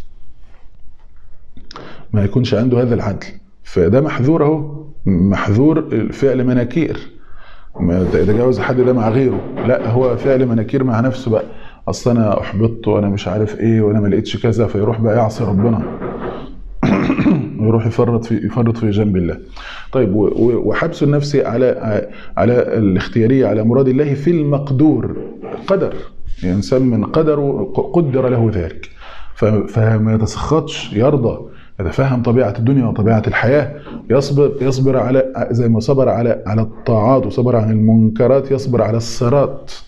ما يكونش عنده هذا العدل فده محذور اهو محذور فعل مناكير ما يتجاوز حد ده مع غيره لا هو فعل مناكير مع نفسه بقى اصل انا احبطت وانا مش عارف ايه وانا ما لقيتش كذا فيروح بقى يعصي ربنا ويروح يفرط في يفرط في جنب الله. طيب و- و- وحبس النفس على على الاختياريه على مراد الله في المقدور قدر يعني انسان من قدره قدر له ذلك ف- فما يتسخطش يرضى يتفهم طبيعه الدنيا وطبيعه الحياه يصبر يصبر على زي ما صبر على على الطاعات وصبر عن المنكرات يصبر على الصراط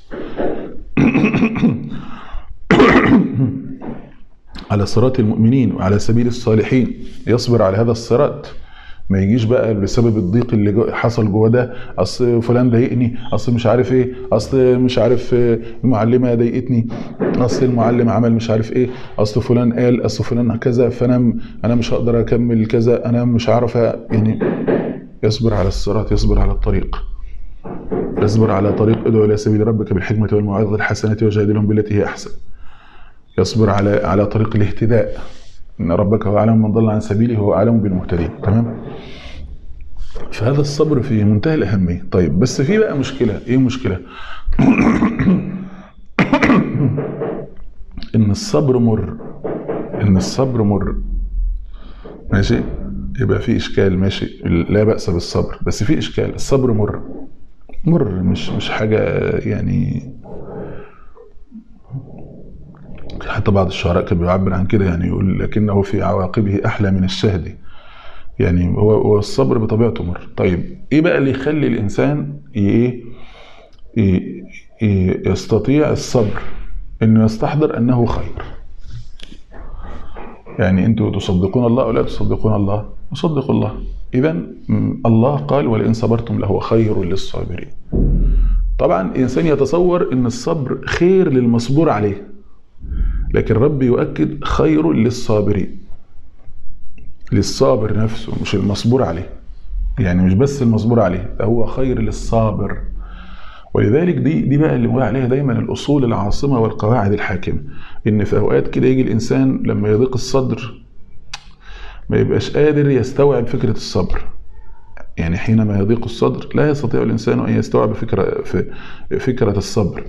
على صراط المؤمنين وعلى سبيل الصالحين يصبر على هذا الصراط ما يجيش بقى بسبب الضيق اللي جو حصل جوه ده اصل فلان ضايقني اصل مش عارف ايه اصل مش عارف آه، المعلمه ضايقتني اصل المعلم عمل مش عارف ايه اصل فلان قال اصل فلان كذا فانا م- انا مش هقدر اكمل كذا انا مش عارف أ- يعني يصبر على الصراط يصبر على الطريق يصبر على طريق ادعو الى سبيل ربك بالحكمه والموعظه الحسنه وجادلهم بالتي هي احسن يصبر على على طريق الاهتداء ان ربك هو اعلم من ضل عن سبيله هو اعلم بالمهتدين تمام فهذا الصبر في منتهى الاهميه طيب بس في بقى مشكله ايه المشكله ان الصبر مر ان الصبر مر ماشي يبقى في اشكال ماشي لا باس بالصبر بس في اشكال الصبر مر مر مش مش حاجه يعني حتى بعض الشعراء كان بيعبر عن كده يعني يقول لكنه في عواقبه احلى من الشهد يعني هو هو الصبر بطبيعته مر طيب ايه بقى اللي يخلي الانسان ايه يستطيع الصبر انه يستحضر انه خير يعني انتوا تصدقون الله او لا تصدقون الله نصدق الله اذا الله قال ولئن صبرتم لهو خير للصابرين طبعا الانسان يتصور ان الصبر خير للمصبور عليه لكن رب يؤكد خير للصابرين للصابر نفسه مش المصبور عليه يعني مش بس المصبور عليه ده هو خير للصابر ولذلك دي دي بقى اللي بنقول عليها دايما الاصول العاصمه والقواعد الحاكمه ان في اوقات كده يجي الانسان لما يضيق الصدر ما يبقاش قادر يستوعب فكره الصبر يعني حينما يضيق الصدر لا يستطيع الانسان ان يستوعب فكره فكره الصبر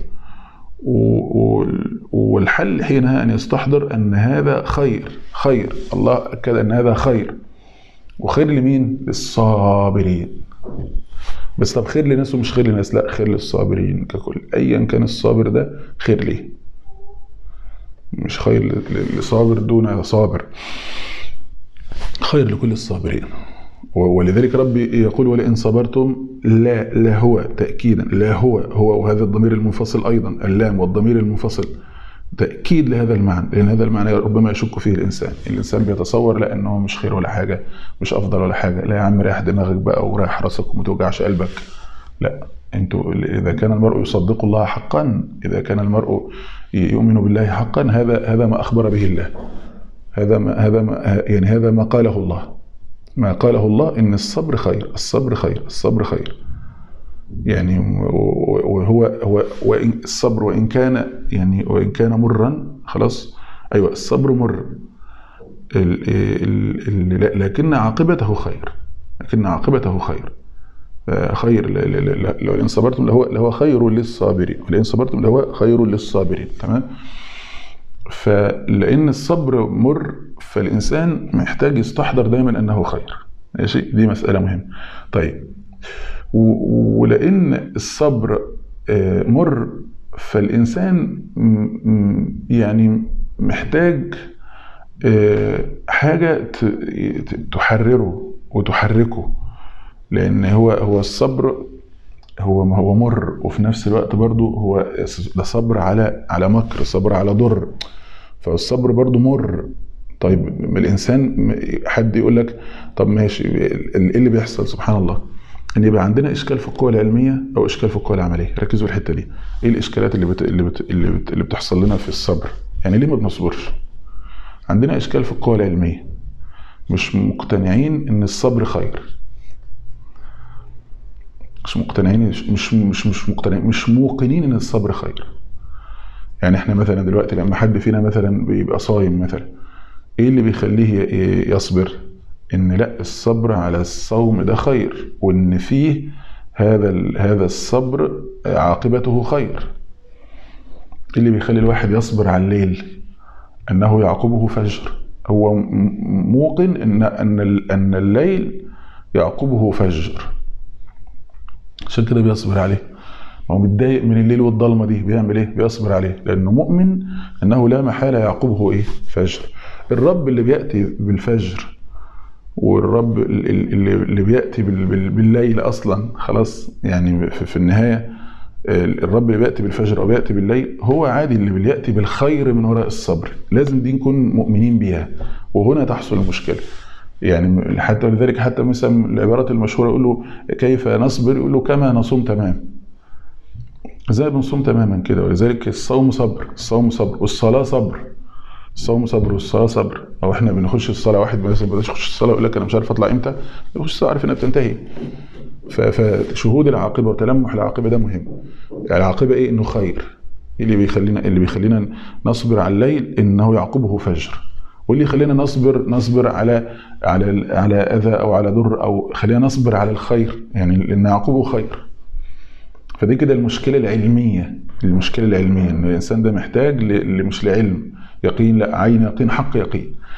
والحل حينها ان يستحضر ان هذا خير خير الله اكد ان هذا خير وخير لمين للصابرين بس طب خير لناس ومش خير لناس لا خير للصابرين ككل ايا كان الصابر ده خير ليه مش خير لصابر دون صابر خير لكل الصابرين ولذلك ربي يقول ولئن صبرتم لا لا هو تأكيدا لا هو هو وهذا الضمير المنفصل أيضا اللام والضمير المنفصل تأكيد لهذا المعنى لأن هذا المعنى ربما يشك فيه الإنسان الإنسان بيتصور لا أنه مش خير ولا حاجة مش أفضل ولا حاجة لا يا عم ريح دماغك بقى وريح راسك وما توجعش قلبك لا انتوا اذا كان المرء يصدق الله حقا اذا كان المرء يؤمن بالله حقا هذا هذا ما اخبر به الله هذا ما هذا ما يعني هذا ما قاله الله ما قاله الله ان الصبر خير الصبر خير الصبر خير يعني وهو هو وإن الصبر وان كان يعني وان كان مرا خلاص ايوه الصبر مر ال ال لكن عاقبته خير لكن عاقبته خير خير لو ان صبرتم لهو لهو خير للصابرين ولئن صبرتم لهو خير للصابرين تمام فلان الصبر مر فالانسان محتاج يستحضر دايما انه خير ماشي دي مساله مهمه طيب ولان الصبر مر فالانسان يعني محتاج حاجه تحرره وتحركه لان هو هو الصبر هو هو مر وفي نفس الوقت برضه هو ده صبر على على مكر صبر على ضر فالصبر برضه مر طيب الانسان حد يقول لك طب ماشي ايه اللي بيحصل سبحان الله ان يبقى عندنا اشكال في القوى العلميه او اشكال في القوى العمليه ركزوا في الحته دي ايه الاشكالات اللي بت... اللي, بت... اللي, بت... اللي بتحصل لنا في الصبر يعني ليه ما بنصبرش عندنا اشكال في القوى العلميه مش مقتنعين ان الصبر خير مش مقتنعين مش مش مش مقتنعين مش موقنين ان الصبر خير يعني احنا مثلا دلوقتي لما حد فينا مثلا بيبقى صايم مثلا ايه اللي بيخليه يصبر ان لا الصبر على الصوم ده خير وان فيه هذا هذا الصبر عاقبته خير اللي بيخلي الواحد يصبر على الليل انه يعقبه فجر هو موقن ان ان ان الليل يعقبه فجر عشان كده بيصبر عليه هو متضايق من الليل والضلمه دي بيعمل ايه بيصبر عليه لانه مؤمن انه لا محاله يعقبه ايه فجر الرب اللي بياتي بالفجر والرب اللي, اللي بياتي بالليل اصلا خلاص يعني في النهايه الرب اللي بياتي بالفجر او بياتي بالليل هو عادي اللي بياتي بالخير من وراء الصبر لازم دي نكون مؤمنين بيها وهنا تحصل المشكله يعني حتى لذلك حتى مثلا العبارات المشهوره يقول له كيف نصبر يقول له كما نصوم تمام زي بنصوم تماما كده ولذلك الصوم صبر الصوم صبر والصلاه صبر الصوم صبر والصلاه صبر او احنا بنخش الصلاه واحد مثلا بدأش يخش الصلاه يقول لك انا مش عارف اطلع امتى يخش الصلاه عارف انها بتنتهي فشهود العاقبه وتلمح العاقبه ده مهم يعني العاقبه ايه انه خير اللي بيخلينا اللي بيخلينا نصبر على الليل انه يعقبه فجر واللي يخلينا نصبر نصبر على على على اذى او على ضر او خلينا نصبر على الخير يعني لان يعقبه خير فدي كده المشكله العلميه المشكله العلميه ان الانسان ده محتاج مش لعلم يقين لا عين يقين حق يقين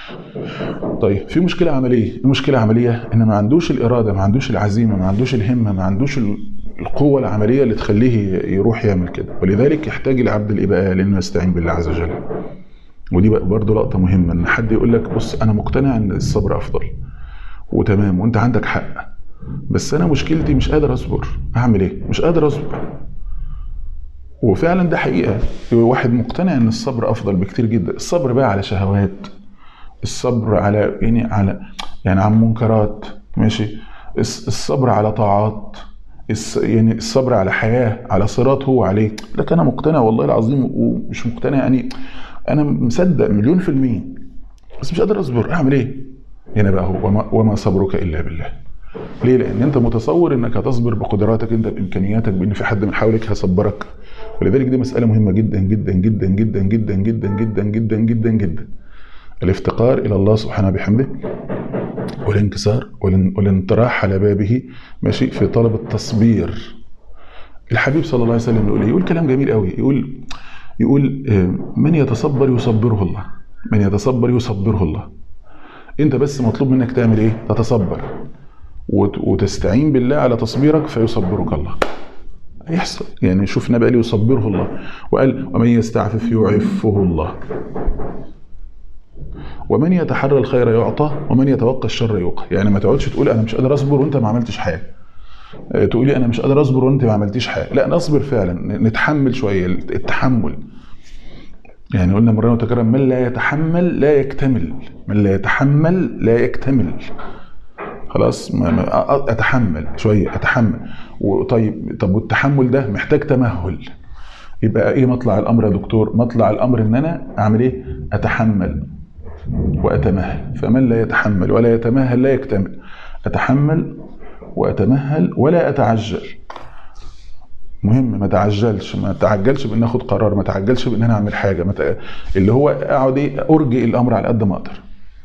طيب في مشكله عمليه المشكله عمليه ان ما عندوش الاراده ما عندوش العزيمه ما عندوش الهمه ما عندوش القوه العمليه اللي تخليه يروح يعمل كده ولذلك يحتاج العبد الاباء لانه يستعين بالله عز وجل ودي برضه لقطه مهمه ان حد يقول لك بص انا مقتنع ان الصبر افضل وتمام وانت عندك حق بس انا مشكلتي مش قادر اصبر اعمل ايه مش قادر اصبر وفعلا ده حقيقه واحد مقتنع ان الصبر افضل بكتير جدا الصبر بقى على شهوات الصبر على يعني على يعني عن منكرات ماشي الصبر على طاعات يعني الصبر على حياه على صراط هو عليه لك انا مقتنع والله العظيم ومش مقتنع يعني انا مصدق مليون في المية بس مش قادر اصبر اعمل ايه هنا بقى هو وما, وما صبرك الا بالله ليه لان انت متصور انك هتصبر بقدراتك انت بامكانياتك بان في حد من حولك هيصبرك ولذلك دي مساله مهمه جدا جدا جدا جدا جدا جدا جدا جدا جدا جدا الافتقار الى الله سبحانه بحمده والانكسار والانطراح على بابه ماشي في طلب التصبير الحبيب صلى الله عليه وسلم يقول يقول كلام جميل قوي يقول يقول من يتصبر يصبره الله من يتصبر يصبره الله انت بس مطلوب منك تعمل ايه تتصبر وتستعين بالله على تصبيرك فيصبرك الله هيحصل يعني شوف نبي قال يصبره الله وقال ومن يستعفف يعفه الله ومن يتحرى الخير يعطى ومن يتوقى الشر يوقى يعني ما تقعدش تقول انا مش قادر اصبر وانت ما عملتش حاجه تقولي انا مش قادر اصبر وانت ما عملتيش حاجه لا نصبر فعلا نتحمل شويه التحمل يعني قلنا مرة وتكرر من لا يتحمل لا يكتمل من لا يتحمل لا يكتمل خلاص ما ما اتحمل شويه اتحمل وطيب طب والتحمل ده محتاج تمهل يبقى ايه مطلع الامر يا دكتور مطلع الامر ان انا اعمل ايه اتحمل واتمهل فمن لا يتحمل ولا يتمهل لا يكتمل اتحمل واتمهل ولا اتعجل مهم ما تعجلش ما تعجلش بان اخد قرار ما تعجلش بان انا اعمل حاجه ما ت... اللي هو اقعد ايه ارجئ الامر على قد ما اقدر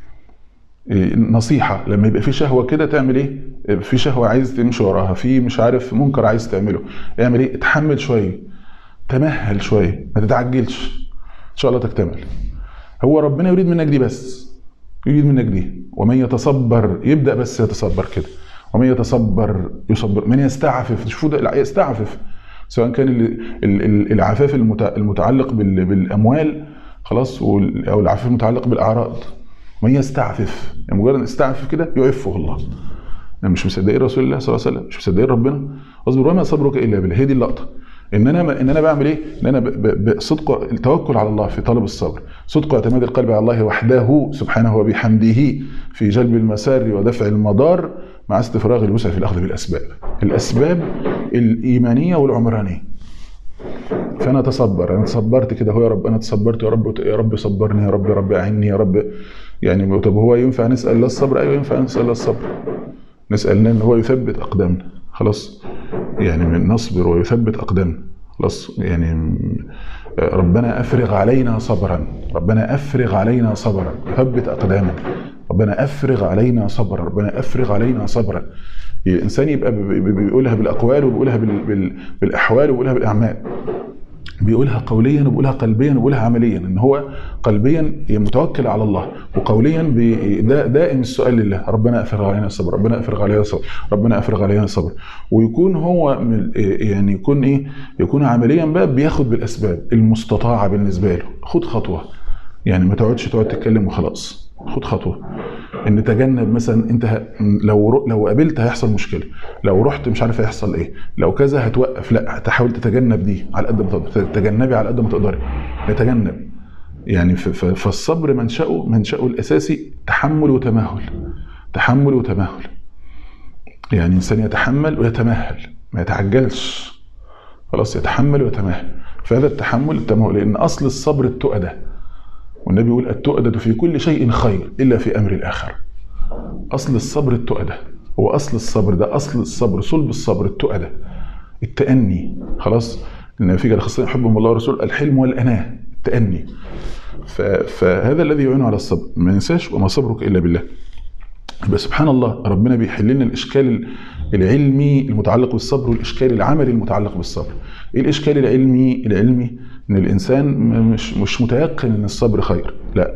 إيه نصيحه لما يبقى في شهوه كده تعمل ايه في شهوه عايز تمشي وراها في مش عارف منكر عايز تعمله اعمل ايه اتحمل شويه تمهل شويه ما تتعجلش ان شاء الله تكتمل هو ربنا يريد منك دي بس يريد منك دي ومن يتصبر يبدا بس يتصبر كده ومن يتصبر يصبر من يستعفف شوفوا ده يستعفف سواء كان العفاف المتعلق بالاموال خلاص او العفاف المتعلق بالاعراض من يستعفف يعني مجرد استعفف كده يعفه الله يعني مش مصدقين رسول الله صلى الله عليه وسلم مش مصدقين ربنا اصبر وما صبرك الا بالله هي دي اللقطه ان انا ان انا بعمل ايه؟ ان انا بصدق التوكل على الله في طلب الصبر، صدق اعتماد القلب على الله وحده سبحانه وبحمده في جلب المسار ودفع المضار مع استفراغ الوسع في الاخذ بالاسباب. الاسباب الايمانيه والعمرانيه. فانا اتصبر انا تصبرت كده هو يا رب انا تصبرت يا رب يا رب صبرني يا رب يا رب اعني يا رب يعني طب هو ينفع نسال الله الصبر؟ ايوه ينفع نسال الله الصبر. نسال ان هو يثبت اقدامنا خلاص يعني من نصبر ويثبت اقدامنا خلاص يعني ربنا افرغ علينا صبرا ربنا افرغ علينا صبرا ثبت اقدامنا ربنا افرغ علينا صبرا ربنا افرغ علينا صبرا الانسان يبقى بيقولها بالاقوال وبيقولها بالاحوال وبيقولها بالاعمال بيقولها قوليا وبيقولها قلبيا وبيقولها عمليا ان هو قلبيا متوكل على الله وقوليا دائم السؤال لله ربنا افرغ علينا الصبر ربنا افرغ علينا الصبر ربنا افرغ علينا الصبر ويكون هو يعني يكون ايه يكون عمليا بقى بياخد بالاسباب المستطاعه بالنسبه له خد خطوه يعني ما تقعدش تقعد تتكلم وخلاص خد خطوه ان نتجنب مثلا انت لو لو قابلت هيحصل مشكله لو رحت مش عارف هيحصل ايه لو كذا هتوقف لا تحاول تتجنب دي على قد ما تقدر تتجنبي على قد ما تقدري نتجنب يعني فالصبر منشأه منشأه الاساسي تحمل وتمهل تحمل وتمهل يعني انسان يتحمل ويتمهل ما يتعجلش خلاص يتحمل ويتمهل فهذا التحمل التمهل لان اصل الصبر التؤده والنبي يقول التؤدة في كل شيء خير إلا في أمر الآخر أصل الصبر التؤدة هو أصل الصبر ده أصل الصبر صلب الصبر التؤدة التأني خلاص إن في قال خاصة يحبهم الله ورسوله الحلم والأناة التأني فهذا الذي يعين على الصبر ما ننساش وما صبرك إلا بالله بس سبحان الله ربنا بيحل لنا الإشكال العلمي المتعلق بالصبر والإشكال العملي المتعلق بالصبر إيه الإشكال العلمي العلمي ان الانسان مش مش متيقن ان الصبر خير لا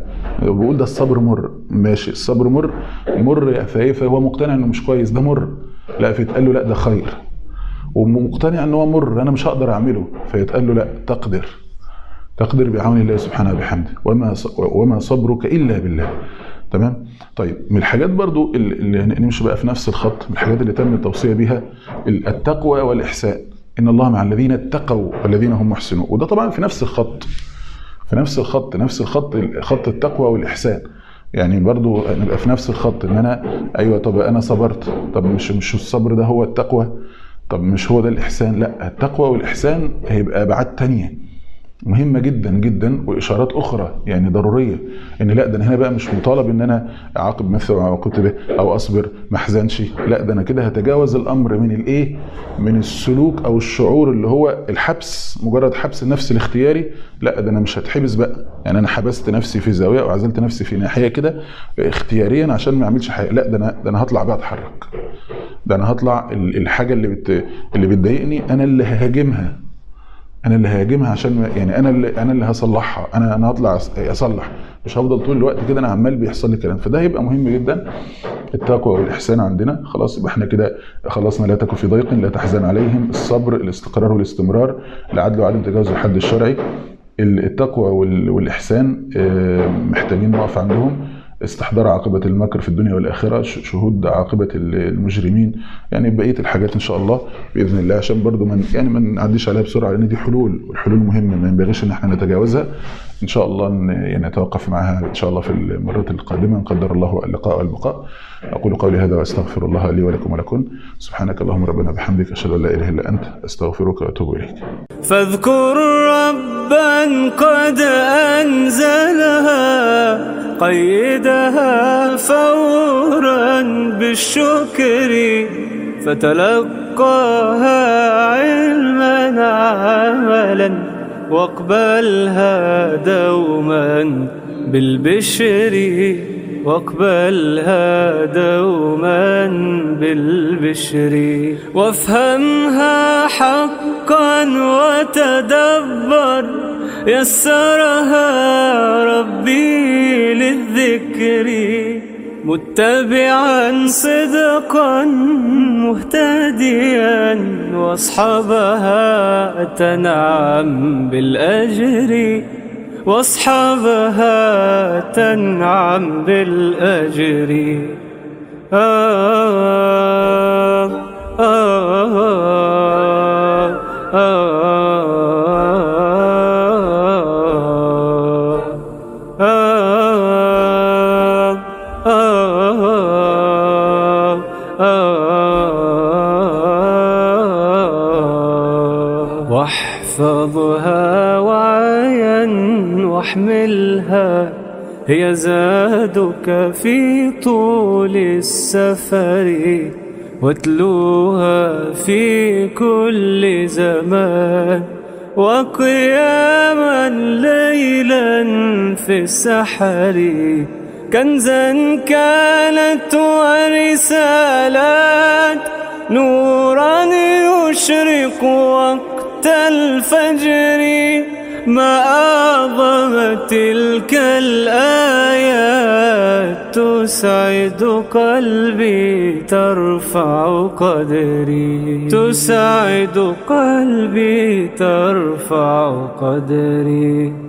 بيقول ده الصبر مر ماشي الصبر مر مر فايه فهو مقتنع انه مش كويس ده مر لا فيتقال له لا ده خير ومقتنع ان هو مر انا مش هقدر اعمله فيتقال له لا تقدر تقدر بعون الله سبحانه وبحمده وما وما صبرك الا بالله تمام طيب من الحاجات برضو اللي نمشي بقى في نفس الخط من الحاجات اللي تم التوصيه بها التقوى والاحسان ان الله مع الذين اتقوا والذين هم محسنون وده طبعا في نفس الخط في نفس الخط نفس الخط خط التقوى والاحسان يعني برضو نبقى في نفس الخط ان انا ايوه طب انا صبرت طب مش مش الصبر ده هو التقوى طب مش هو ده الاحسان لا التقوى والاحسان هيبقى ابعاد تانية مهمه جدا جدا واشارات اخرى يعني ضروريه ان لا ده انا هنا بقى مش مطالب ان انا اعاقب مثل ما عاقبت به او اصبر ما احزنش لا ده انا كده هتجاوز الامر من الايه من السلوك او الشعور اللي هو الحبس مجرد حبس النفس الاختياري لا ده انا مش هتحبس بقى يعني انا حبست نفسي في زاويه وعزلت نفسي في ناحيه كده اختياريا عشان ما اعملش حاجه لا ده انا ده انا هطلع بقى اتحرك ده انا هطلع الحاجه اللي بت اللي بتضايقني انا اللي ههاجمها انا اللي هاجمها عشان يعني انا اللي انا اللي هصلحها انا انا هطلع اصلح مش هفضل طول الوقت كده انا عمال بيحصل لي كلام فده هيبقى مهم جدا التقوى والاحسان عندنا خلاص يبقى احنا كده خلصنا لا تكن في ضيق لا تحزن عليهم الصبر الاستقرار والاستمرار العدل وعدم تجاوز الحد الشرعي التقوى والاحسان محتاجين نقف عندهم استحضار عاقبة المكر في الدنيا والآخرة شهود عاقبة المجرمين يعني بقية الحاجات إن شاء الله بإذن الله عشان برضو من يعني ما نعديش عليها بسرعة لأن دي حلول والحلول مهمة ما ينبغيش إن احنا نتجاوزها إن شاء الله يعني نتوقف معها إن شاء الله في المرات القادمة إن قدر الله اللقاء والبقاء أقول قولي هذا وأستغفر الله لي ولكم ولكم سبحانك اللهم ربنا بحمدك أشهد أن لا إله إلا أنت أستغفرك وأتوب إليك فاذكر ربا قد أنزلها قيدها فورا بالشكر فتلقاها علما عملا واقبلها دوما بالبشر واقبلها دوما بالبشر وافهمها حقا وتدبر يسرها ربي للذكر متبعا صدقا مهتديا واصحابها تنعم بالاجر واصحابها تنعم بالاجر آه آه آه واحفظها وعيا واحملها هي زادك في طول السفر واتلوها في كل زمان وقياما ليلا في السحر كنزا كانت ورسالات نورا يشرق وقت الفجر ما أعظم تلك الآيات تسعد قلبي ترفع قدري تسعد قلبي ترفع قدري